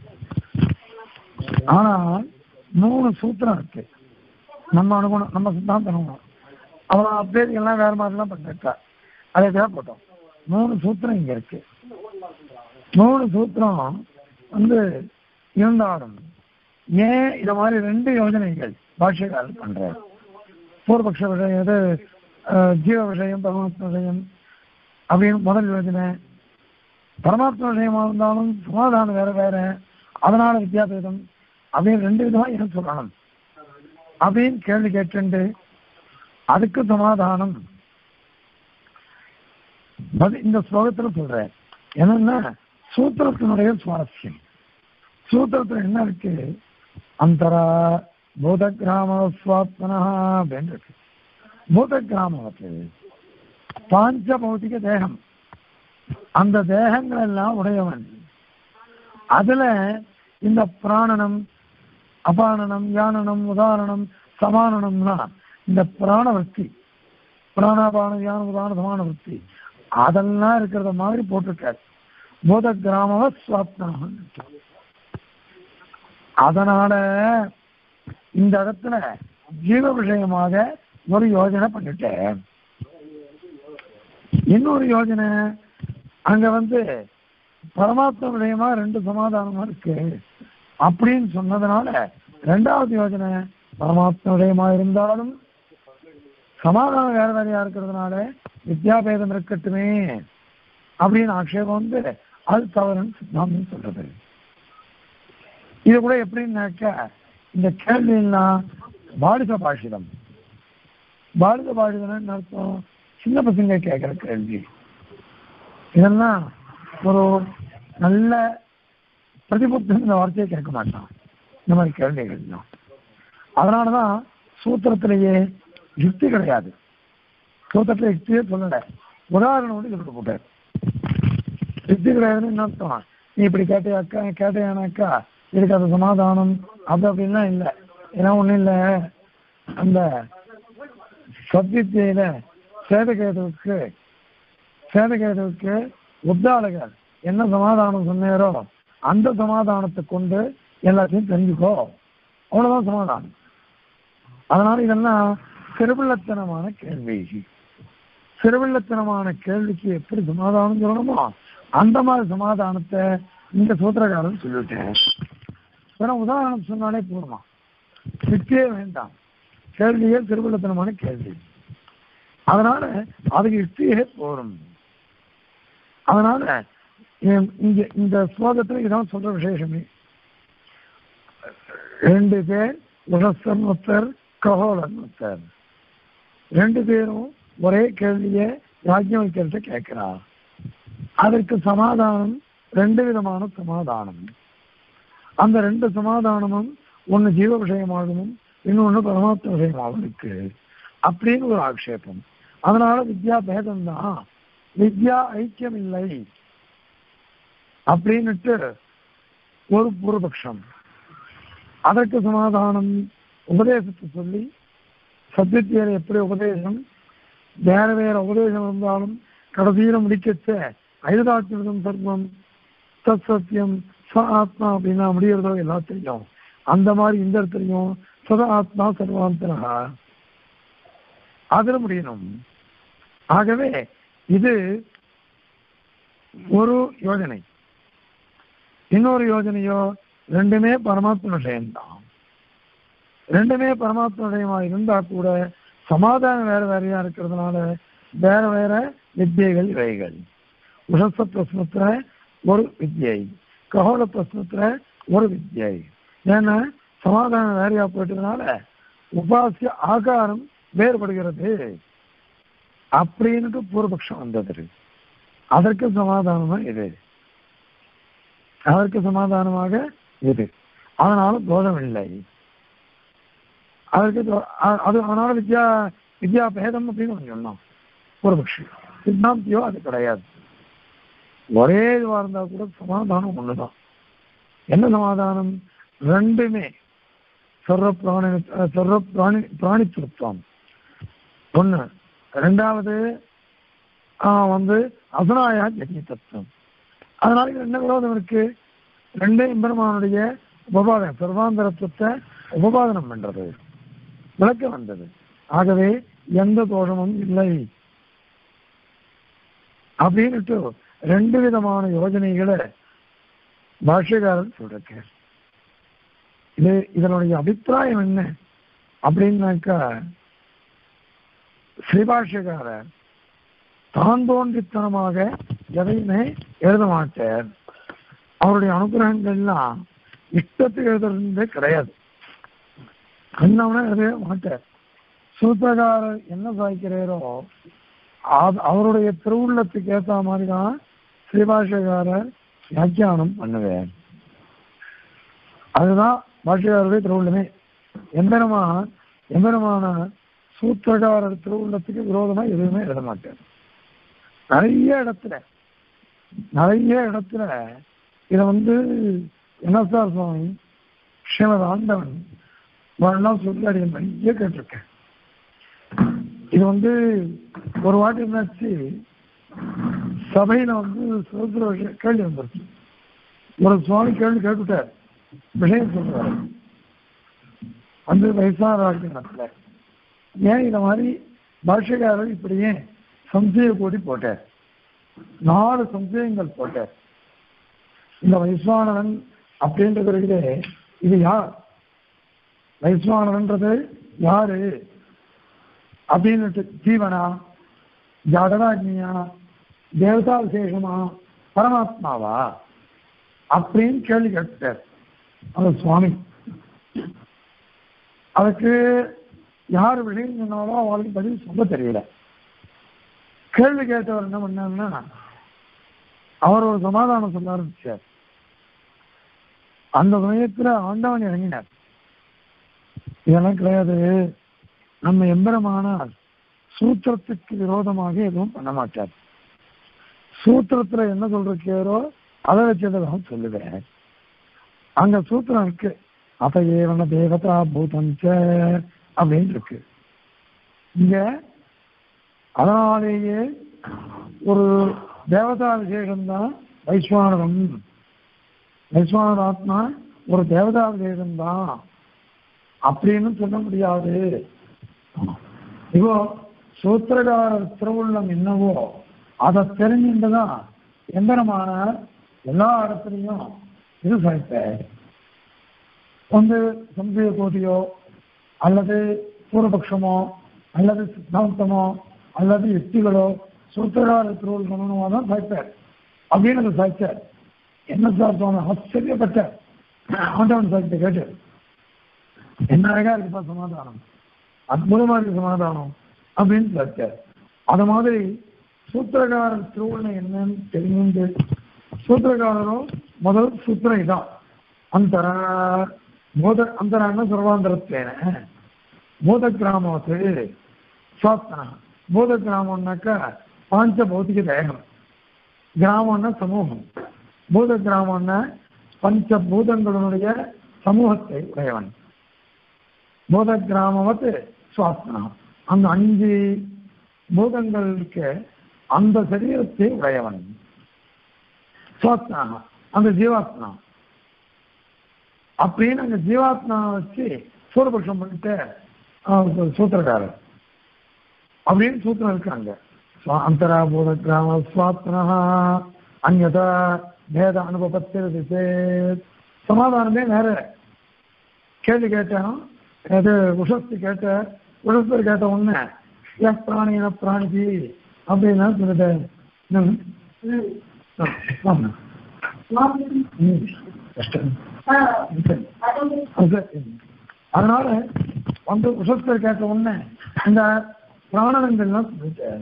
ஆனா மூணு சூத்திரம் இருக்கு நம்ம அனுகுணம் நம்ம சித்தாந்த அனுகுணம் அவன் அப்டேட் எல்லாம் வேற மாதிரிலாம் பண்ணிருக்கா அதை தான் போட்டோம் மூணு சூத்திரம் இங்க இருக்கு மூணு சூத்திரம் வந்து இருந்தாலும் ஏன் இத மாதிரி ரெண்டு யோஜனைகள் பாஷ்யக்காரர் பண்றாரு பூர்வபக்ஷ விஷயம் இது அஹ், ஜீவ விஷயம் பரமாத்ம விஷயம் அப்படின்னு முதல் யோஜனை பரமாத்ம விஷயமா இருந்தாலும் சமாதானம் வேற வேற அதனால வித்தியாபேதம் அப்படின்னு ரெண்டு விதமா ஏன் சொல்லணும் அப்படின்னு கேள்வி கேட்டு அதுக்கு சமாதானம் பதில் இந்த ஸ்லோகத்துல சொல்றேன் என்னன்னா சூத்திரத்தினுடைய சுவாரஸ்யம் சூத்திரத்துல என்ன இருக்கு அந்தரா பூத கிராம சுவாத்மனா அப்படின்னு இருக்கு பூத கிராமத்து பாஞ்ச பௌதிக தேகம் அந்த தேகங்கள் எல்லாம் உடையவன் அதுல இந்த பிராணனம் அபானனம் யானனம் உதாரணம் சமானனம்னா இந்த பிராணவர்த்தி பிராணாபான யான உதாரண சமான விற்பி அதெல்லாம் இருக்கிறத மாதிரி போட்டிருக்காரு பூத கிராமவ சுவாத்மனம் அதனால இந்த இடத்துல ஜீவ விஷயமாக ஒரு யோஜனை பண்ணிட்டேன் இன்னொரு யோஜனை அங்க வந்து பரமாத்ம விஷயமா ரெண்டு சமாதானமா இருக்கு அப்படின்னு சொன்னதுனால ரெண்டாவது யோஜனை பரமாத்ம விஷயமா இருந்தாலும் சமாதானம் வேற வேறையா இருக்கிறதுனால வித்யாபேதம் இருக்கட்டுமே அப்படின்னு ஆக்ஷேபம் வந்து அது தவறுன்னு சித்தாந்தம் சொல்றது இது கூட எப்படின்னாக்கா இந்த கேள்வியெல்லாம் பாலித பாஷிதம் பாலித பாஷிதம்னு அர்த்தம் சின்ன பசங்க கேட்கிற கேள்வி இதெல்லாம் ஒரு நல்ல பிரதிபுத்தம் இந்த வார்த்தையை கேட்க மாட்டான் இந்த மாதிரி கேள்விகள் தான் அதனாலதான் சூத்திரத்திலேயே யுக்தி கிடையாது சூத்திரத்துல யுக்தியே சொல்லல உதாரணம் வந்து சொல்லிட்டு போட்டார் யுக்தி கிடையாதுன்னு என்ன அர்த்தம் நீ இப்படி கேட்டையாக்கா கேட்டையானாக்கா இதுக்கு அது சமாதானம் அப்படி அப்படின்லாம் இல்லை ஏன்னா ஒண்ணும் இல்லை அந்த சத்வித்தியில சேதகேதுவுக்கு சேதகேதுவுக்கு உத்தாளகர் என்ன சமாதானம் சொன்னாரோ அந்த சமாதானத்தை கொண்டு எல்லாத்தையும் தெரிஞ்சுக்கோ அவ்வளவுதான் சமாதானம் அதனால இதெல்லாம் சிறுபிள்ளத்தனமான கேள்வி சிறுபிள்ளத்தனமான கேள்விக்கு எப்படி சமாதானம் சொல்லணுமோ அந்த மாதிரி சமாதானத்தை இந்த சூத்திரக்காரன் சொல்லிவிட்டேன் ஏன்னா உதாரணம் சொன்னாலே போதுமா சிக்கே வேண்டாம் கேள்வியே சிறுபிள்ளத்தனமான கேள்வி அதனால அதுக்கு யுக்தியே போரும் அதனால இ- இங்க இந்த ஸ்லோகத்துல இதான் சொல்ற விசேஷமே ரெண்டு பேர் உலசன் ஒருத்தர் ககோலன் ஒருத்தர் ரெண்டு பேரும் ஒரே கேள்விய யாஜ்யம் வைக்கிறத கேட்கிறா அதற்கு சமாதானம் ரெண்டு விதமான சமாதானம் அந்த ரெண்டு சமாதானமும் ஒன்னு ஜீவ விஷயமாகவும் இன்னொன்னு பரமாத்ம விஷயமாகவும் இருக்கு அப்படின்னு ஒரு ஆக்ஷேபம் அதனால வித்யா பேதம் தான் வித்யா ஐக்கியம் இல்லை அப்படின்னுட்டு ஒரு பூர்வபக்ஷம் அதற்கு சமாதானம் உபதேசத்தை சொல்லி சத்தியத்தியர் எப்படி உபதேசம் வேற வேற உபதேசம் இருந்தாலும் கடைசியில முடிக்கச்ச ஐதாத்மியம் சர்வம் தத் சத்தியம் ச ஆத்மா அப்படின்னா முடிகிறதோ எல்லாத்தையும் அந்த மாதிரி இந்த இடத்துலையும் சத ஆத்மா சர்வாந்தரா அதுல முடியணும் ஆகவே இது ஒரு யோஜனை இன்னொரு யோஜனையோ ரெண்டுமே பரமாத்ம விஷயம்தான் ரெண்டுமே பரமாத்ம விஷயமா இருந்தா கூட சமாதானம் வேற வேறையா இருக்கிறதுனால வேற வேற வித்தியைகள் இவைகள் உஷச பிரஸ்னத்துல ஒரு வித்யை ககோல பிரஸ்னத்துல ஒரு வித்யை ஏன்னா சமாதானம் வேறையா போயிட்டதுனால உபாசிய ஆகாரம் வேறுபடுகிறது அப்படின்னுட்டு பூர்வபக்ஷம் வந்தது அதற்கு சமாதானமா இது அதற்கு சமாதானமாக இது அதனால தோஷம் இல்லை அதற்கு தோ- அ- அது அதனால வித்யா வித்யா பேதம் அப்படின்னு ஒண்ணு சொன்னோம் பூர்வபக்ஷி சித்தாந்தியோ அது கிடையாது ஒரே இதுவா இருந்தா கூட சமாதானம் ஒண்ணுதான் என்ன சமாதானம் ரெண்டுமே சொர்ற பிராணி சொர்ற பிராணி பிராணித்துவம் ஒண்ணு ரெண்டாவது ஆஹ் வந்து அசனாயா ஜெகி தத்துவம் அதனால இது என்ன விரோதம் இருக்கு ரெண்டே எம்பெருமானுடைய உபபாதனம் சர்வாந்தரத்துவத்தை உபபாதனம் பண்றது விளக்க வந்தது ஆகவே எந்த தோஷமும் இல்லை அப்படின்னுட்டு ரெண்டு விதமான யோஜனைகளை பாஷ்யக்காரர் சொல்றார் இது இதனுடைய அபிப்பிராயம் என்ன அப்படின்னாக்கா ஸ்ரீபாஷ்யக்காரர் தான் தோன்றித்தனமாக எதையுமே எழுத மாட்டார் அவருடைய அனுகிரகங்கள்லாம் இஷ்டத்துக்கு எழுதுறதே கிடையாது கண்ணவனா எழுதவே மாட்டார் சூத்திரக்காரர் என்ன சாய்க்கிறாரோ அது- அவருடைய திருவுள்ளத்துக்கு ஏத்த மாதிரி தான் ஸ்ரீபாஷகாரர் வியாக்கியானம் பண்ணுவேன் அதுதான் பாஷகாரருடைய திருவுள்ளமே எம்பெருமான் எம்பெருமான சூத்திரக்காரர் திருவுள்ளத்துக்கு விரோதமா எதுவுமே எழுத மாட்டார் நிறைய இடத்துல நிறைய இடத்துல இத வந்து என்ன சார் சுவாமி ஸ்ரீமத் ஆண்டவன் வரலாம் சொல்லி அடிய நிறைய கேட்டிருக்கேன் இது வந்து ஒரு வாட்டி என்னாச்சு சபையில வந்து சுதந்திர விஷயம் கேள்வி வந்துருச்சு ஒரு சுவாமி கேள்வி கேட்டுட்டார் விஷயம் சொல்றாரு வந்து வயசான இடத்துல ஏன் இந்த மாதிரி பாஷகாரர் இப்படி ஏன் சம்சய கோடி போட்டார் நாலு சம்சயங்கள் போட்டார் இந்த வைஸ்வானவன் அப்படின்றது இருக்குதே இது யார் வைஸ்வானவன்றது யாரு அப்படின்னுட்டு ஜீவனா ஜடராஜ்னியா தேவதா விசேஷமா பரமாத்மாவா அப்படின்னு கேள்வி கேட்டார் அந்த சுவாமி அதுக்கு யார் விஷயம் சொன்னாலும் அவளுக்கு பதில் சொல்ல தெரியல கேள்வி கேட்டவர் என்ன பண்ணாருன்னா அவர் ஒரு சமாதானம் சொல்ல ஆரம்பிச்சார் அந்த சமயத்துல ஆண்டவன் இறங்கினார் இதெல்லாம் கிடையாது நம்ம எம்பெருமானார் சூத்திரத்துக்கு விரோதமாக எதுவும் பண்ண மாட்டார் சூத்திரத்துல என்ன சொல்றோ அதை வச்சதான் சொல்லுவேன் அங்க சூத்திரம் இருக்கு அப்ப ஏவன தேவதா பூதஞ்ச அப்படின்னு இருக்கு இங்க அதனாலேயே ஒரு தேவதா விசேஷம்தான் வைஸ்வானரம் வைஸ்வானர் ஆத்மா ஒரு தேவதா விசேஷம்தான் அப்படின்னு சொல்ல முடியாது இப்போ சூத்திரகாரர் திருவுள்ளம் என்னவோ அதை தெரிஞ்சுட்டுதான் எந்திரமான எல்லா இடத்துலையும் இது சாய்ப்ப வந்து சம்சய கோதியோ அல்லது பூர்வபக்ஷமோ அல்லது சித்தாந்தமோ அல்லது யுக்திகளோ சூத்திரகார திருவுள்ளமோ தான் சாய்ப்பார் அப்படின்னு அந்த சாய்ச்சார் என்ன சார் சுவாமி ஆச்சரியப்பட்ட ஆண்டவன் சாய்த்த கேட்டு என்ன அழகா இருக்குப்பா சமாதானம் அற்புதமா இருக்கு சமாதானம் அப்படின்னு சாய்ச்சார் அது மாதிரி சூத்திரகாரர் திருவுள்ள என்னன்னு தெரிந்து சூத்திரகாரரும் முதல் சூத்திரம் இதான் அந்தர போத அந்தரான சர்வாந்தரத்தேன போத கிராமத்து சுவாத்தனா போத கிராமம்னாக்கா பாஞ்ச பௌத்திக தேகம் கிராமம்னா சமூகம் பூத கிராமம்னா பஞ்ச பூதங்களுடைய சமூகத்தை உடையவன் பூத கிராமவத்து சுவாத்மனா அந்த அஞ்சு பூதங்களுக்கு அந்த சரீரத்தை உடையவன் சுவாத்மனா அந்த ஜீவாத்மா அப்படின்னு அந்த ஜீவாத்மா வச்சு சூரபக்ஷம் பண்ணிட்டு ஆஹ், சூத்திரக்காரர் அப்படின்னு சூத்திரம் இருக்காங்க ஸ்வா- அந்தராபூத கிராம சுவாத்மனா அந்நதா பேத அனுபவத்தில் சேத் சமாதானமே வேற கேள்வி கேட்டேன் அது உஷஸ்து கேட்ட உஷஸ்து கேட்ட உடனே எஸ் பிராணின பிராணிக்கு அப்படின்னா சொல்லிட்டேன் ம். ஆ, வாங்க. ம். கஷ்டம். சரி. அது சரி. அதனால வந்து உஷஸ்தர் கேட்ட உடனே இந்த பிராணனங்கள்லாம் சொல்லிட்டேன்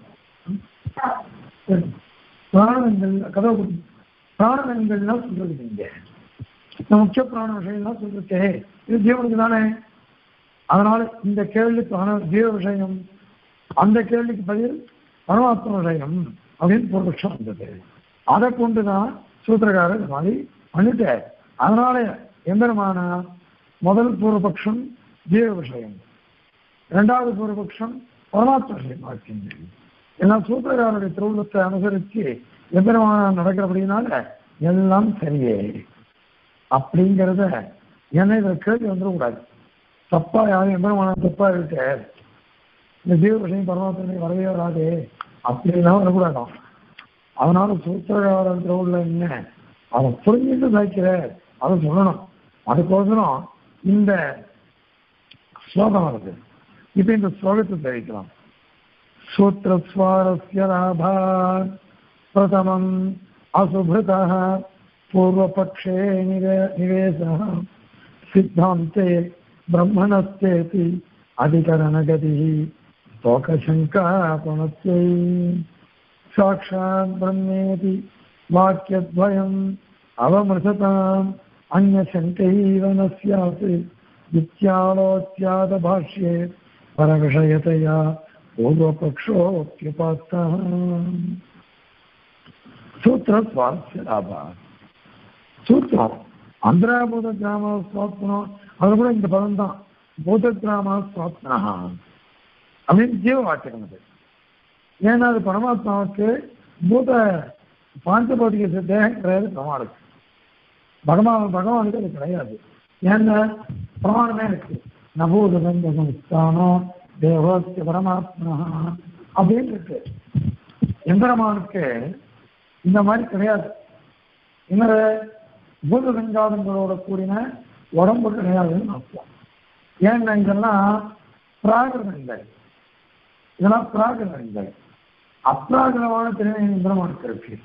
சரி. பிராணனங்கள் கதவு குடி. பிராணனங்கள்லாம் சொல்றது நீங்க இந்த முக்கிய பிராண விஷயம்லாம் சொல்லிருக்கே இது ஜீவனுக்கு தானே அதனால இந்த கேள்வி பிராண ஜீவ விஷயம் அந்த கேள்விக்கு பதில் பரமாத்ம விஷயம் அப்படின்னு பூர்வபக்ஷம் வந்தது அதை கொண்டுதான் சூத்திரக்காரர் இந்த மாதிரி பண்ணிட்டார் அதனால எம்பெருமான முதல் பூர்வபக்ஷம் ஜீவ விஷயம் இரண்டாவது பூர்வபக்ஷம் பரமாத்ம விஷயம் ஆக்கின்றது எல்லாம் சூத்திரக்காரருடைய திருவுள்ளத்தை அனுசரித்து எம்பெருமான நடக்கிறபடினால எல்லாம் சரியே அப்படிங்கிறத ஏன்னா இதில் கேள்வி வந்துடக்கூடாது தப்பா யாரும் எம்பெருமான தப்பா இருக்க இந்த ஜீவ விஷயம் பரமாத்மனை வரவே வராது அப்படிலாம் வரக்கூடாதாம் அதனால சூத்திரகாரத்தில் உள்ள என்ன அதை புரிஞ்சுட்டு சாய்க்கிற அதை சொல்லணும் அதுக்கோசரம் இந்த ஸ்லோகம் வருது இப்ப இந்த ஸ்லோகத்தை தெரிவிக்கலாம் சூத்திரஸ்வாரஸ்ய லாபாத் பிரதமம் அசுபிருதः பூர்வபக்ஷே நிவே நிவேசः सिद्धान्ते ब्रह्मणस्तेति अधिकरणगतिः तोकशङ्कापणत्यै साक्षात् ब्रह्मेति वाक्यद्वयम् अवमृशताम् अन्यशङ्कैव न स्यात् इत्यालोच्यादभाष्ये परविषयतया पूर्वपक्षोऽप्युपात्तः सूत्रस्वास्य लाभः சூத்திரம் அந்தராபூத கிராம சுவாத்மனம் அது கூட இந்த பதம் தான் பூத கிராம சுவாத்மனா அப்படின்னு ஜீவ வாச்சகம் அது ஏன்னா அது பரமாத்மாவுக்கு பூத பாஞ்சபௌதிக தேகம் கிடையாது பிரமாணுக்கு பகவான் பகவானுக்கு அது கிடையாது ஏன்னா பிரமாணமே இருக்கு நபூதம் தேவோஸ்ய பரமாத்மா அப்படின்னு இருக்கு எந்திரமானுக்கு இந்த மாதிரி கிடையாது இன்னொரு பூத சங்காதங்களோட கூடின உடம்பு கிடையாதுன்னு அர்த்தம் ஏன்னா இதெல்லாம் பிராகிருதங்கள் இதெல்லாம் பிராகிருதங்கள் அப்ராகிரமான திறமை இந்திரமானுக்கு இருக்கு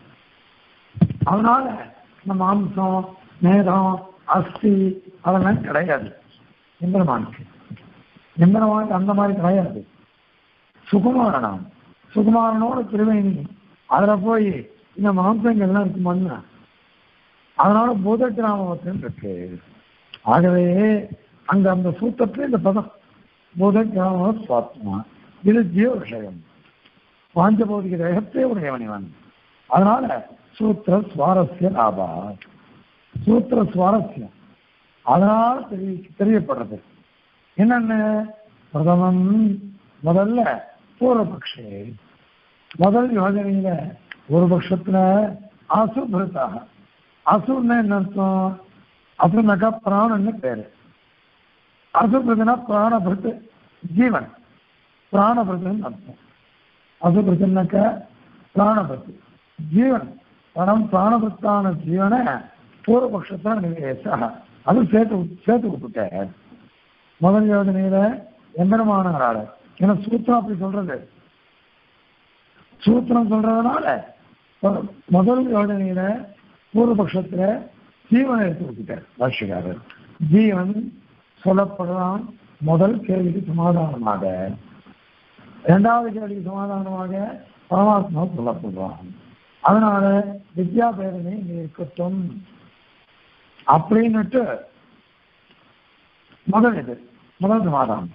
அதனால இந்த மாம்சம் நேரம் அஸ்தி அதெல்லாம் கிடையாது இந்திரமானுக்கு இந்திரமானுக்கு அந்த மாதிரி கிடையாது சுகுமாரனாம் சுகுமாரனோட திருவேணி அதுல போய் இந்த மாம்சங்கள்லாம் இருக்கு மண்ணு அதனால பூத கிராமத்தில் இருக்கு ஆகவே அங்க அந்த சூத்திரத்துல இந்த பதம் பூத கிராம சுவாத்மா இது ஜீவ விஷயம் பாஞ்சபௌதிக தேகத்தை உடையவன் இவன் அதனால சூத்திர சுவாரஸ்ய லாபா சூத்திர சுவாரஸ்யம் அதனால தெரிய தெரியப்படுறது என்னென்ன பிரதமம் முதல்ல பூர்வபக்ஷே முதல் யோஜனையில ஒரு பட்சத்துல அசுபிருத்தாக அசுர்னா என்ன அர்த்தம் அசுர்னாக்கா பிராணன்னு பேரு அசுபிருதுனா பிராணபிருத்து ஜீவன் பிராணபிருத்துன்னு அர்த்தம் அசுபிருத்துனாக்கா பிராணபிருத்து ஜீவன் பணம் பிராணபிருத்தான ஜீவனை பூர்வபக்ஷத்துல நிவேச அது சேர்த்து சேர்த்து விட்டுட்டேன் முதல் யோஜனையில எம்பெருமானாரால ஏன்னா சூத்திரம் அப்படி சொல்றது சூத்திரம் சொல்றதுனால மொ- முதல் யோஜனையில பூர்வபக்ஷத்துல ஜீவனை எடுத்து வச்சுட்டார் பாஷ்யக்காரர் ஜீவன் சொல்லப்படுறான் முதல் கேள்விக்கு சமாதானமாக இரண்டாவது கேள்விக்கு சமாதானமாக பரமாத்மா சொல்லப்படுறான் அதனால வித்யா பேரணி இங்க இருக்கட்டும் அப்படின்னுட்டு முதல் இது முதல் சமாதானம்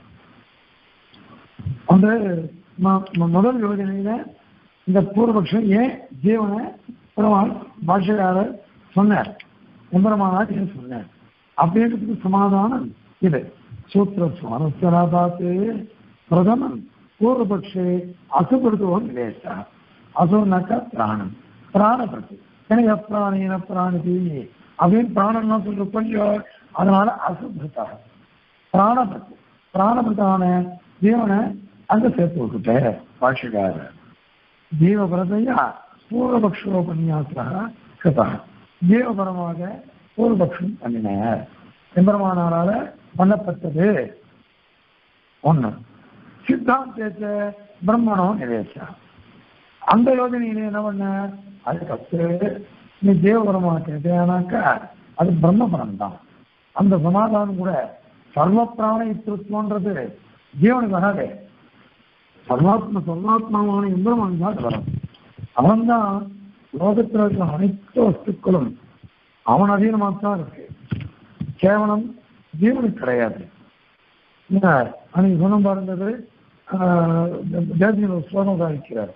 அந்த ம- ம- முதல் யோஜனையில இந்த பூர்வபக்ஷம் ஏன் ஜீவனை பெருமாள் பாஷகாரர் சொன்னார் எம்பெருமானார் ஏன் சொன்னார் அப்படின்றதுக்கு சமாதானம் இது சூத்திர சுவாரஸ்யரா பார்த்து பிரதமன் பூர்வபக்ஷே அசுபடுத்துவோம் நிலேஷா அசுனாக்கா பிராணம் பிராணப்பட்டு ஏன்னா எப்பிராணின பிராணிதி அப்படின்னு பிராணம்லாம் சொல்ற கொஞ்சம் அதனால அசுத்தா பிராணபத்து பிராணபத்தான ஜீவனை அங்க சேர்த்து விட்டுட்டேன் பாஷகாரர் ஜீவபரதையா பூர்வபக்ஷோபன்யாசா கிருதா ஜீவபரமாக பூர்வபக்ஷம் பண்ணினார் எம்பெருமானாரால பண்ணப்பட்டது ஒண்ணு சித்தாந்தேச்ச பிரம்மணோ நிவேசா அந்த யோஜனையில என்ன பண்ண அதுக்கப்புறம் நீ தேவபரமா கேட்டேனாக்கா அது பிரம்மபரம் தான் அந்த சமாதானம் கூட சர்வ பிராண இத்திருத்வன்றது ஜீவனுக்கு வராதே சர்வாத்ம சர்வாத்மாவான எம்பெருமான் தான் வரும் அவன் தான் லோகத்தில் இருக்கிற அனைத்து வஸ்துக்களும் அவன் அதீனமாக தான் இருக்கு கேவலம் ஜீவனுக்கு கிடையாது என்ன, அன்னைக்கு சொன்ன பாருந்தது ஜாதியில் ஒரு ஸ்லோகம் சாதிக்கிறார்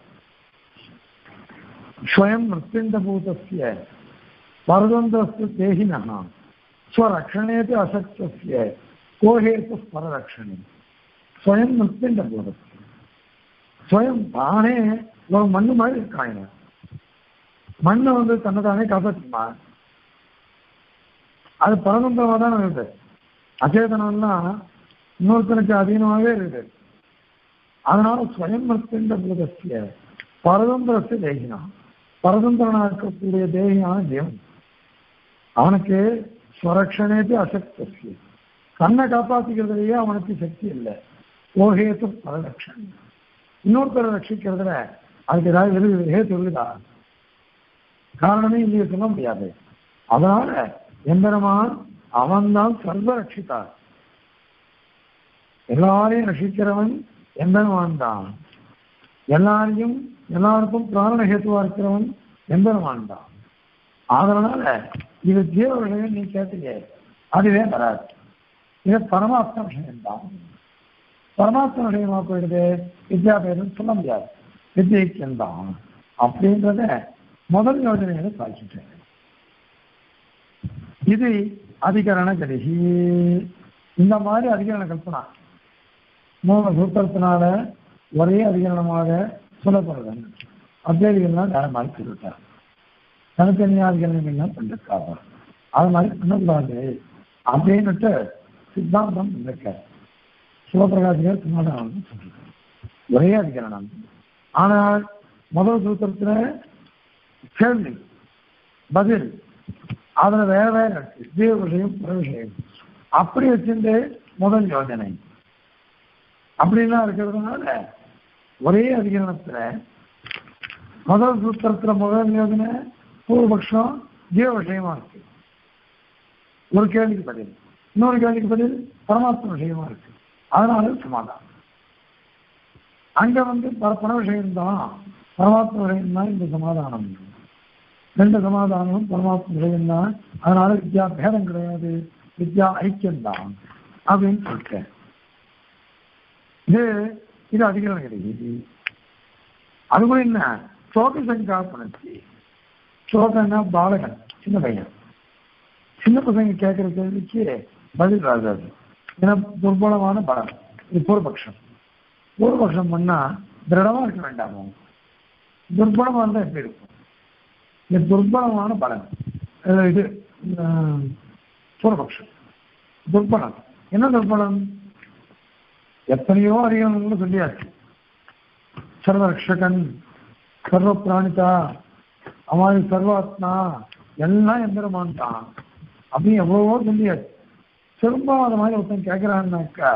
ஸ்வயம் மிருத்யுண்டபூதஸ்ய பரதந்திரஸ்து தேகினः ஸ்வரக்ஷணேபி அசக்தஸ்ய கோஹேத்து பரரக்ஷணே ஸ்வயம் மிருத்யுண்டபூதஸ்ய ஸ்வயம் தானே ஒரு மண்ணு மாதிரி இருக்கான் இவன். மண்ணை வந்து தன்னை தானே காப்பாற்றுமா அது பரதந்திரமா தானே இருக்குது அச்சேதனம்லாம் இன்னொருத்தனுக்கு அதீனமாகவே இருக்குது அதனால ஸ்வயம் மிருத்யுண்ட பூதஸ்ய பரதந்திரஸ்து தேகினா பரதந்திரனா இருக்கக்கூடிய தேகியான தேவன் அவனுக்கு ஸ்வரக்ஷணேக்கு அசக்தஸ்ய தன்னை காப்பாற்றிக்கிறதுலயே அவனுக்கு சக்தி இல்லை ஓஹேத்து பரலட்சணம் இன்னொருத்தரை ரட்சிக்கிறதுல அதுக்கு ஏதாவது எழுது ஹேத்து இருக்குதா காரணமே இல்லையே சொல்ல முடியாது அதனால எம்பெருமான் அவன்தான் சர்வ ரட்சித்தார் எல்லாரையும் ரட்சிக்கிறவன் எம்பெருமான் தான் எல்லாரையும் எல்லாருக்கும் பிராண ஹேத்துவா இருக்கிறவன் எம்பெருமான் தான் அதனால இது ஜீவ விஷயம் நீ கேட்டீங்க அதுவே வராது இது பரமாத்ம விஷயம் தான் பரமாத்ம விஷயமா போயிடுது வித்யாபேதம் சொல்ல முடியாது வித்யைக்கியம் தான் அப்படின்றத முதல் யோஜனையில சாதிச்சுட்டேன் இது அதிகரண கதிகி இந்த மாதிரி அதிகரண கல்பனா மூணு சூத்திரத்தினால ஒரே அதிகரணமாக சொல்லப்படுது அத்வைதிகள்லாம் வேற மாதிரி சொல்லிட்டார் தனித்தனியா அதிகரணங்கள்லாம் பண்ணிருக்காங்க அது மாதிரி பண்ணக்கூடாது அப்படின்னுட்டு சித்தாந்தம் இருக்க சிவபிரகாசிகர் சமாதானம் சொல்லிருக்காரு ஒரே அதிகரணம் ஆனால் முதல் சூத்திரத்துல கேள்வி பதில் அதுல வேற வேற இருக்கு ஜீவ விஷயம் புற விஷயம் அப்படி வச்சிருந்து முதல் யோஜனை அப்படிலாம் இருக்கிறதுனால ஒரே அதிகரணத்துல முதல் சூத்திரத்துல முதல் யோஜனை பூர்வபக்ஷம் ஜீவ விஷயமா இருக்கு ஒரு கேள்விக்கு பதில் இன்னொரு கேள்விக்கு பதில் பரமாத்ம விஷயமா இருக்கு அதனால சமாதானம் அங்க வந்து பர- பண விஷயம்தான் பரமாத்ம விஷயம்தான் இந்த சமாதானம் ரெண்டு சமாதானமும் பரமாத்ம விஷயம்தான் அதனால வித்யா பேதம் கிடையாது வித்யா ஐக்கியம்தான் அப்படின்னு சொல்லிட்டேன் இது இது அதிகம் கிடையாது அது கூட என்ன சோக சங்கா பணத்தி சோகன்னா பாலகன் சின்ன பையன் சின்ன பசங்க கேட்கிற கேள்விக்கு பதில் ராஜாது ஏன்னா துர்பலமான பலம் இது பூர்வபக்ஷம் பூர்வபக்ஷம் பண்ணா திருடமா இருக்க வேண்டாமோ துர்பலமா இருந்தா எப்படி இருக்கும் இந்த துர்பலமான பலன் அஹ் இது ஆஹ், பூர்வபக்ஷம் துர்பலம் என்ன துர்பலம் எத்தனையோ அறியணும்னு சொல்லியாச்சு சர்வரக்ஷகன் சர்வ பிராணிதா அவன் சர்வாத்மா எல்லாம் எந்திரமான் தான் அப்படின்னு எவ்வளவோ சொல்லியாச்சு திரும்ப அந்த மாதிரி ஒருத்தன் கேட்கிறான்னாக்கா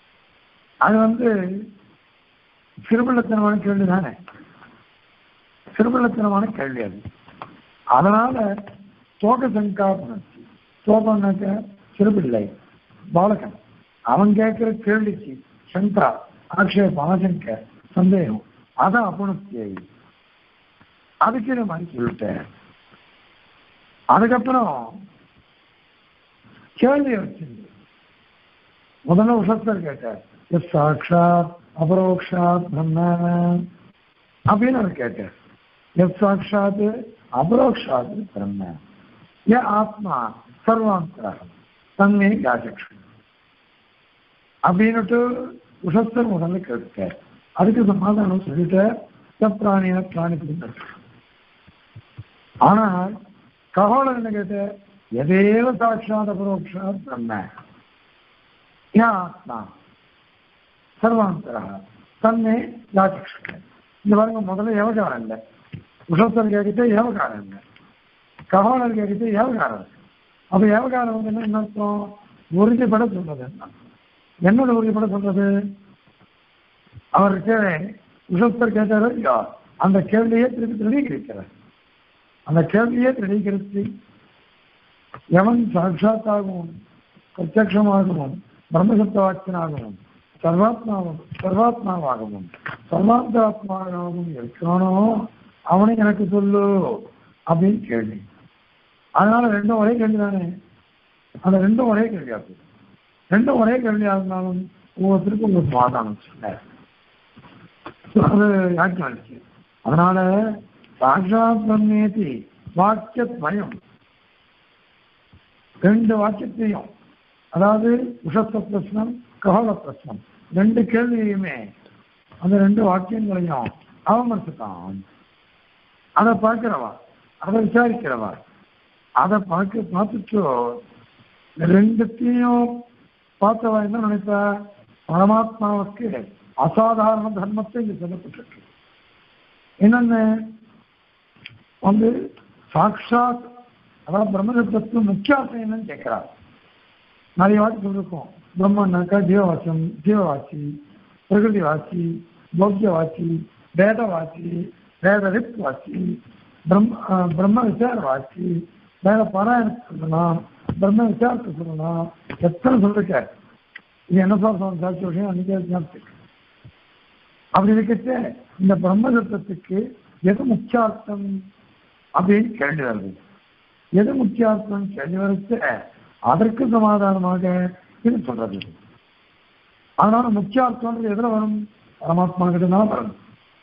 அது வந்து சிறுபிள்ளத்தனமான கேள்வி தானே சிறுபள்ளத்தனமான கேள்வி அது அதனால தோக சங்கா புணர்ச்சி தோகம்னாக்க சிறுபிள்ளை பாலகன் அவன் கேட்கிற கேள்விக்கு சங்கா ஆக்ஷேப ஆசங்க சந்தேகம் அதான் அப்புணர்ச்சியை அதுக்கு இந்த மாதிரி சொல்லிட்டேன் அதுக்கப்புறம் கேள்வி வச்சிருந்து முதல்ல உஷத்தர் கேட்டார் எஸ் சாட்சாத் அபரோக்ஷாத் பிரம்ம அப்படின்னு அவர் கேட்டார் எஸ் சாட்சாத் அபரோக்ஷாத் பிரம்ம ஏ ஆத்மா சர்வாந்தரம் தன்னை யாச்சக்ஷு அப்படின்னுட்டு உஷத்தர் முதல்ல கேட்டார் அதுக்கு சமாதானம் சொல்லிட்டு பிராணிய பிராணி பிடிக்கிறது ஆனால் ககோளம் என்ன கேட்ட எதேவ சாட்சாத் அபரோக்ஷாத் பிரம்ம யா ஆத்மா சர்வாந்தரா தன்னை யாச்சக்ஷு இந்த பாருங்க முதல்ல ஏவகாரம் இல்லை உஷத்தர் கேட்கிட்டு ஏவகாரம் இல்லை ககோளர் கேட்கிட்டு ஏவகாரம் அப்ப ஏவகாரம் வந்து என்ன அர்த்தம் உறுதிப்பட சொல்றது என்ன என்னோட உறுதிப்பட சொல்றது அவருக்கு உஷத்தர் கேட்டாரோ இல்லையோ அந்த கேள்வியே திருப்பி திருடீകരിக்கிறார் அந்த கேள்வியே திருடீകരിத்து எவன் சாட்சாத்தாகவும் பிரத்யமாகவும் பிரம்மசப்தவாக்கியனாகவும் சர்வாத்மாவும் சர்வாத்மாவாகவும் சர்வாந்தாத்மாவாகவும் இருக்கானோ அவனை எனக்கு சொல்லு அப்படின்னு கேள்வி அதனால ரெண்டும் ஒரே கேள்வி தானே அந்த ரெண்டும் ஒரே கேள்வியா போகுது ரெண்டும் ஒரே கேள்வியா இருந்தாலும் ஒவ்வொருத்தருக்கும் உங்க சமாதானம் சொன்னார் அது யாக்கியம் அதனால சாட்சாத் பிரம்மேதி வாக்கிய பயம் ரெண்டு வாக்கியத்தையும் அதாவது உஷத்த பிரச்சனம் ககோல பிரச்சனம் ரெண்டு கேள்வியுமே அந்த ரெண்டு வாக்கியங்களையும் அவமர்த்துட்டான் அதை பார்க்கிறவா அதை விசாரிக்கிறவா அதை பார்க்க பார்த்துச்சோ ரெண்டுத்தையும் பார்த்தவா என்ன நினைப்பா பரமாத்மாவுக்கு அசாதாரண தர்மத்தை இங்க சொல்லப்பட்டிருக்கு என்னென்ன வந்து சாட்சாத் அதாவது பிரம்மசப்தத்துக்கு முக்கியார்த்தம் என்னன்னு கேட்கிறார் நிறைய வாட்டி சொல்லிருக்கோம் பிரம்மன்னாக்கா ஜீவவாசியம் ஜீவவாசி பிரகிருதிவாசி போக்கியவாசி வேதவாசி வேதவித் வாசி பிரம்ம பிரம்ம விசாரவாசி வேத பாராயணத்தை சொல்லலாம் பிரம்ம விசாரத்தை சொல்லலாம் எத்தனை சொல்லிருக்க இது என்ன சொல்ற சாட்சி விஷயம் அன்னைக்கே ஞாபகத்துக்கு அப்படி இருக்கச்சு இந்த பிரம்மசப்தத்துக்கு எது முக்கியார்த்தம் அப்படின்னு கேள்வி வருது எது முக்கியார்த்தம் கேள்வி வருது அதற்கு சமாதானமாக இது சொல்றது அதனால முக்கியார்த்தம்ன்றது எதுல வரும் பரமாத்மா கிட்ட தான் வரும்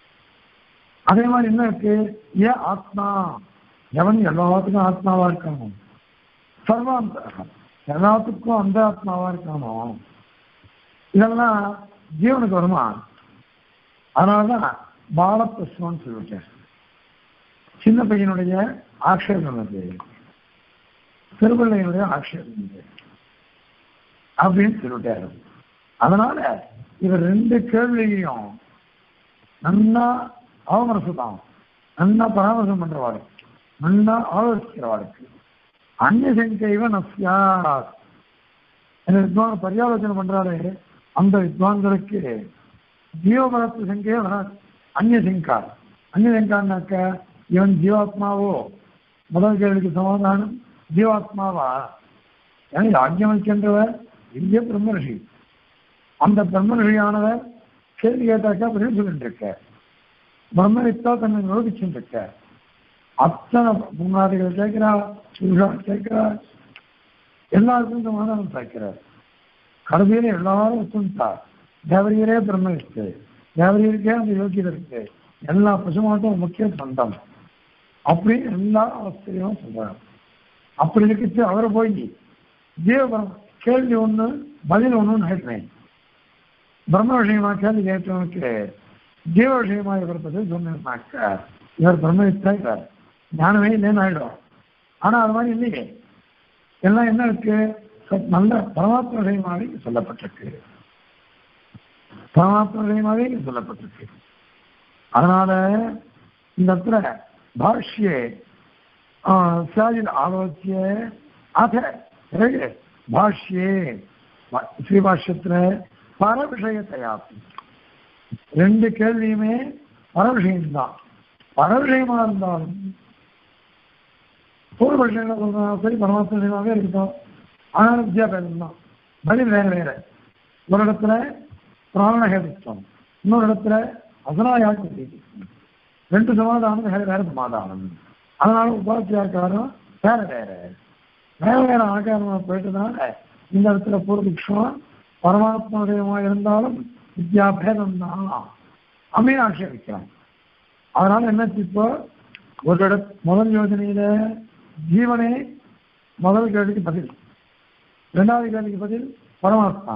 அதே மாதிரி என்ன இருக்கு ஏன் ஆத்மா எவன் எல்லாத்துக்கும் ஆத்மாவா இருக்கானோ சர்வாந்தரம் எல்லாத்துக்கும் அந்த ஆத்மாவா இருக்கானோ இதெல்லாம் ஜீவனுக்கு வருமா அதனாலதான் பாலபிரஸ்வன்னு சொல்லிவிட்டேன் சின்ன பையனுடைய ஆக்ஷேபம் அது சிறுபிள்ளையினுடைய ஆக்ஷேபம் இது அப்படின்னு சொல்லிட்டாரு அதனால இவர் ரெண்டு கேள்வியையும் நன்னா அவமரசுதான் நன்னா பராமரிசம் பண்றவாடு நன்னா ஆலோசிக்கிறவாளுக்கு அந்நிய சங்கைவ நஸ்யா இந்த வித்வான் பரியாலோசனை பண்றாரு அந்த வித்வான்களுக்கு ஜீவபரத்து சங்கையே வராது அந்நிய சங்கா அந்நிய சங்கான்னாக்க இவன் ஜீவாத்மாவோ முதல் கேள்விக்கு சமாதானம் ஜீவாத்மாவா ஏன்னா யாஜ்யமைக்கின்றவர் இந்திய பிரம்ம ரிஷி அந்த பிரம்ம ரிஷியானவர் கேள்வி கேட்டாக்கா பதில் சொல்லிட்டு இருக்க பிரம்மனித்தா தன்னை நிரூபிச்சுட்டு இருக்க அத்தனை முன்னாடிகள் கேட்கிறா சுருஷா கேட்கிறா எல்லாருக்கும் சமாதானம் கேட்கிறார் கடைசியில எல்லாரும் ஒத்துண்டா தேவரியரே பிரம்ம இருக்கு தேவரியருக்கே அந்த யோகியதை இருக்கு எல்லா பசுமாட்டும் முக்கிய சொந்தம் அப்படின்னு எல்லா அவஸ்தையும் சொல்றாரு அப்படி இருக்கிச்சு அவரை போய் ஜீவபரம் கேள்வி ஒண்ணு பதில் ஒண்ணுன்னு கேட்கிறேன் பிரம்ம விஷயமா கேள்வி கேட்டவனுக்கு ஜீவ விஷயமா இவர் பதில் சொன்னாக்க இவர் பிரம்மவித்தா இவர் ஞானமே இல்லைன்னு ஆயிடும் ஆனா அது மாதிரி இல்லையே எல்லாம் என்ன இருக்கு நல்ல பரமாத்ம விஷயமாவே சொல்லப்பட்டிருக்கு பரமாத்ம விஷயமாவே சொல்லப்பட்டிருக்கு அதனால இந்த இடத்துல பாஷ்யே சாஜின் ஆலோசிய அத பிறகு பாஷ்யே ஸ்ரீபாஷ்யத்துல பரவிஷயத்தையாக்கும் ரெண்டு கேள்வியுமே பரவிஷயம்தான் பரவிஷயமா இருந்தாலும் பூர்வபட்சம் என்ன சொல்றான் சரி பரமாத்ம விஷயமாவே இருக்கட்டும் ஆனாலும் வித்யாபேதம் தான் பதில் வேற வேற ஒரு இடத்துல பிராணஹேதுத்வம் இன்னொரு இடத்துல அசனாயாக்கு ரெண்டு சமாதானம் வேற வேற சமாதானம் அதனால உபாசியாக்காரம் வேற வேற வேற வேற ஆகாரமா போயிட்டதுனால இந்த இடத்துல பூர்வபக்ஷம் பரமாத்மதயமா இருந்தாலும் வித்யாபேதம் தான் அப்படின்னு ஆட்சேபிக்கிறான் அதனால என்ன இப்போ ஒரு இட முதல் யோஜனையில ஜீவனே முதல் கேள்விக்கு பதில் இரண்டாவது கேள்விக்கு பதில் பரமாத்மா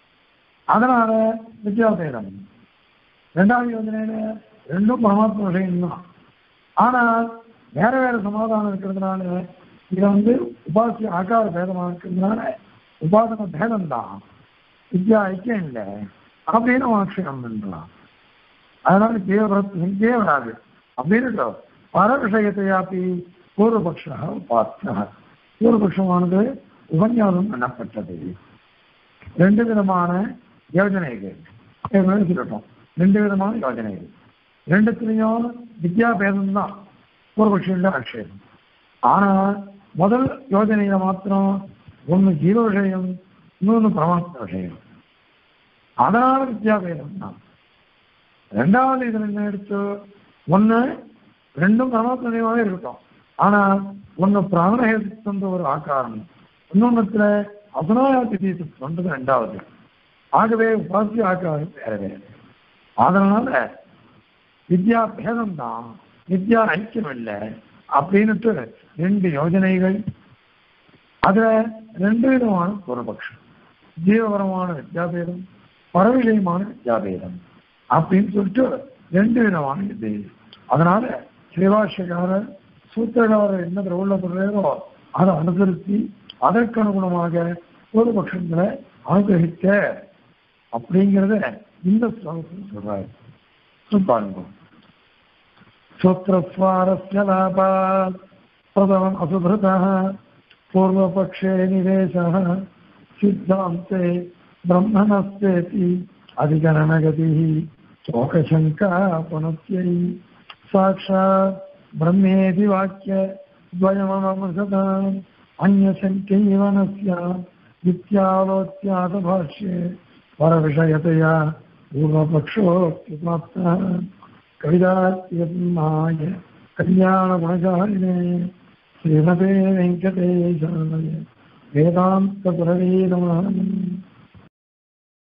அதனால வித்யாபேதம் ரெண்டாவது யோஜனையில ரெண்டும் பரமாத்மா விஷயம் தான் ஆனால் வேற வேற சமாதானம் இருக்கிறதுனால இதை வந்து உபாசிய ஆகார பேதமா இருக்கிறதுனால உபாசன பேதம் தான் வித்யா ஐக்கியம் இல்லை அப்படின்னு ஆட்சியம் பண்றான் அதனால தேவரத் இங்கே வராது அப்படின்னு பர விஷயத்தையாப்பி பூர்வபக்ஷ உபாச பூர்வபக்ஷமானது உபன்யாசம் பண்ணப்பட்டது ரெண்டு விதமான யோஜனைகள் ஏற்கனவே சொல்லட்டும் ரெண்டு விதமான யோஜனைகள் ரெண்டுத்திலையும் வித்யாபேதம் தான் பூர்வபக்ஷியோட ஆட்சேபம் ஆனா முதல் யோஜனையில மாத்திரம் ஒண்ணு ஜீவ விஷயம் இன்னொன்னு பரமாத்ம விஷயம் அதனால வித்யாபேதம் தான் ரெண்டாவது இதுல என்ன எடுத்து ஒண்ணு ரெண்டும் பரமாத்மதயமாவே இருக்கட்டும் ஆனா ஒண்ணு பிராணஹேதுன்ற ஒரு ஆக்காரம் இன்னொன்னுத்துல அசனாயாதி தீர்த்தம்ன்றது ரெண்டாவது ஆகவே உபாசிய ஆக்காரம் வேற வேற அதனால வித்யா பேதம் தான் வித்யா ஐக்கியம் இல்லை அப்படின்னுட்டு ரெண்டு யோஜனைகள் அதுல ரெண்டு விதமான பூர்வபக்ஷம் ஜீவபரமான வித்யாபேதம் பரவிலயமான வித்யாபேதம் அப்படின்னு சொல்லிட்டு ரெண்டு விதமான இது அதனால சிவாஷகாரர் சூத்திரகாரர் என்ன உள்ள சொல்றாரோ அதை அனுசரித்து அதற்கு அனுகுணமாக பூர்வபக்ஷங்களை அனுகிரகிக்க அப்படிங்கிறத இந்த ஸ்லோகத்தில் சொல்றாரு பாருங்க श्रोत्रस्वारस्य लाभात् प्रथमम् असुभृतः पूर्वपक्षे निवेशः सिद्धान्ते ब्रह्मणस्तेति अधिकरणगतिः शोकशङ्का पुनत्यै साक्षात् ब्रह्मेति वाक्य द्वयममृषताम् अन्यशङ्कैव न स्यात् वित्यालोत्यासभाष्ये परविषयतया पूर्वपक्षोक्तिप्राप्तः कविदात्यमाय कल्याणगुणचारिणे श्रीमते वेङ्कटेशाय वेदान्तपुरवे नमः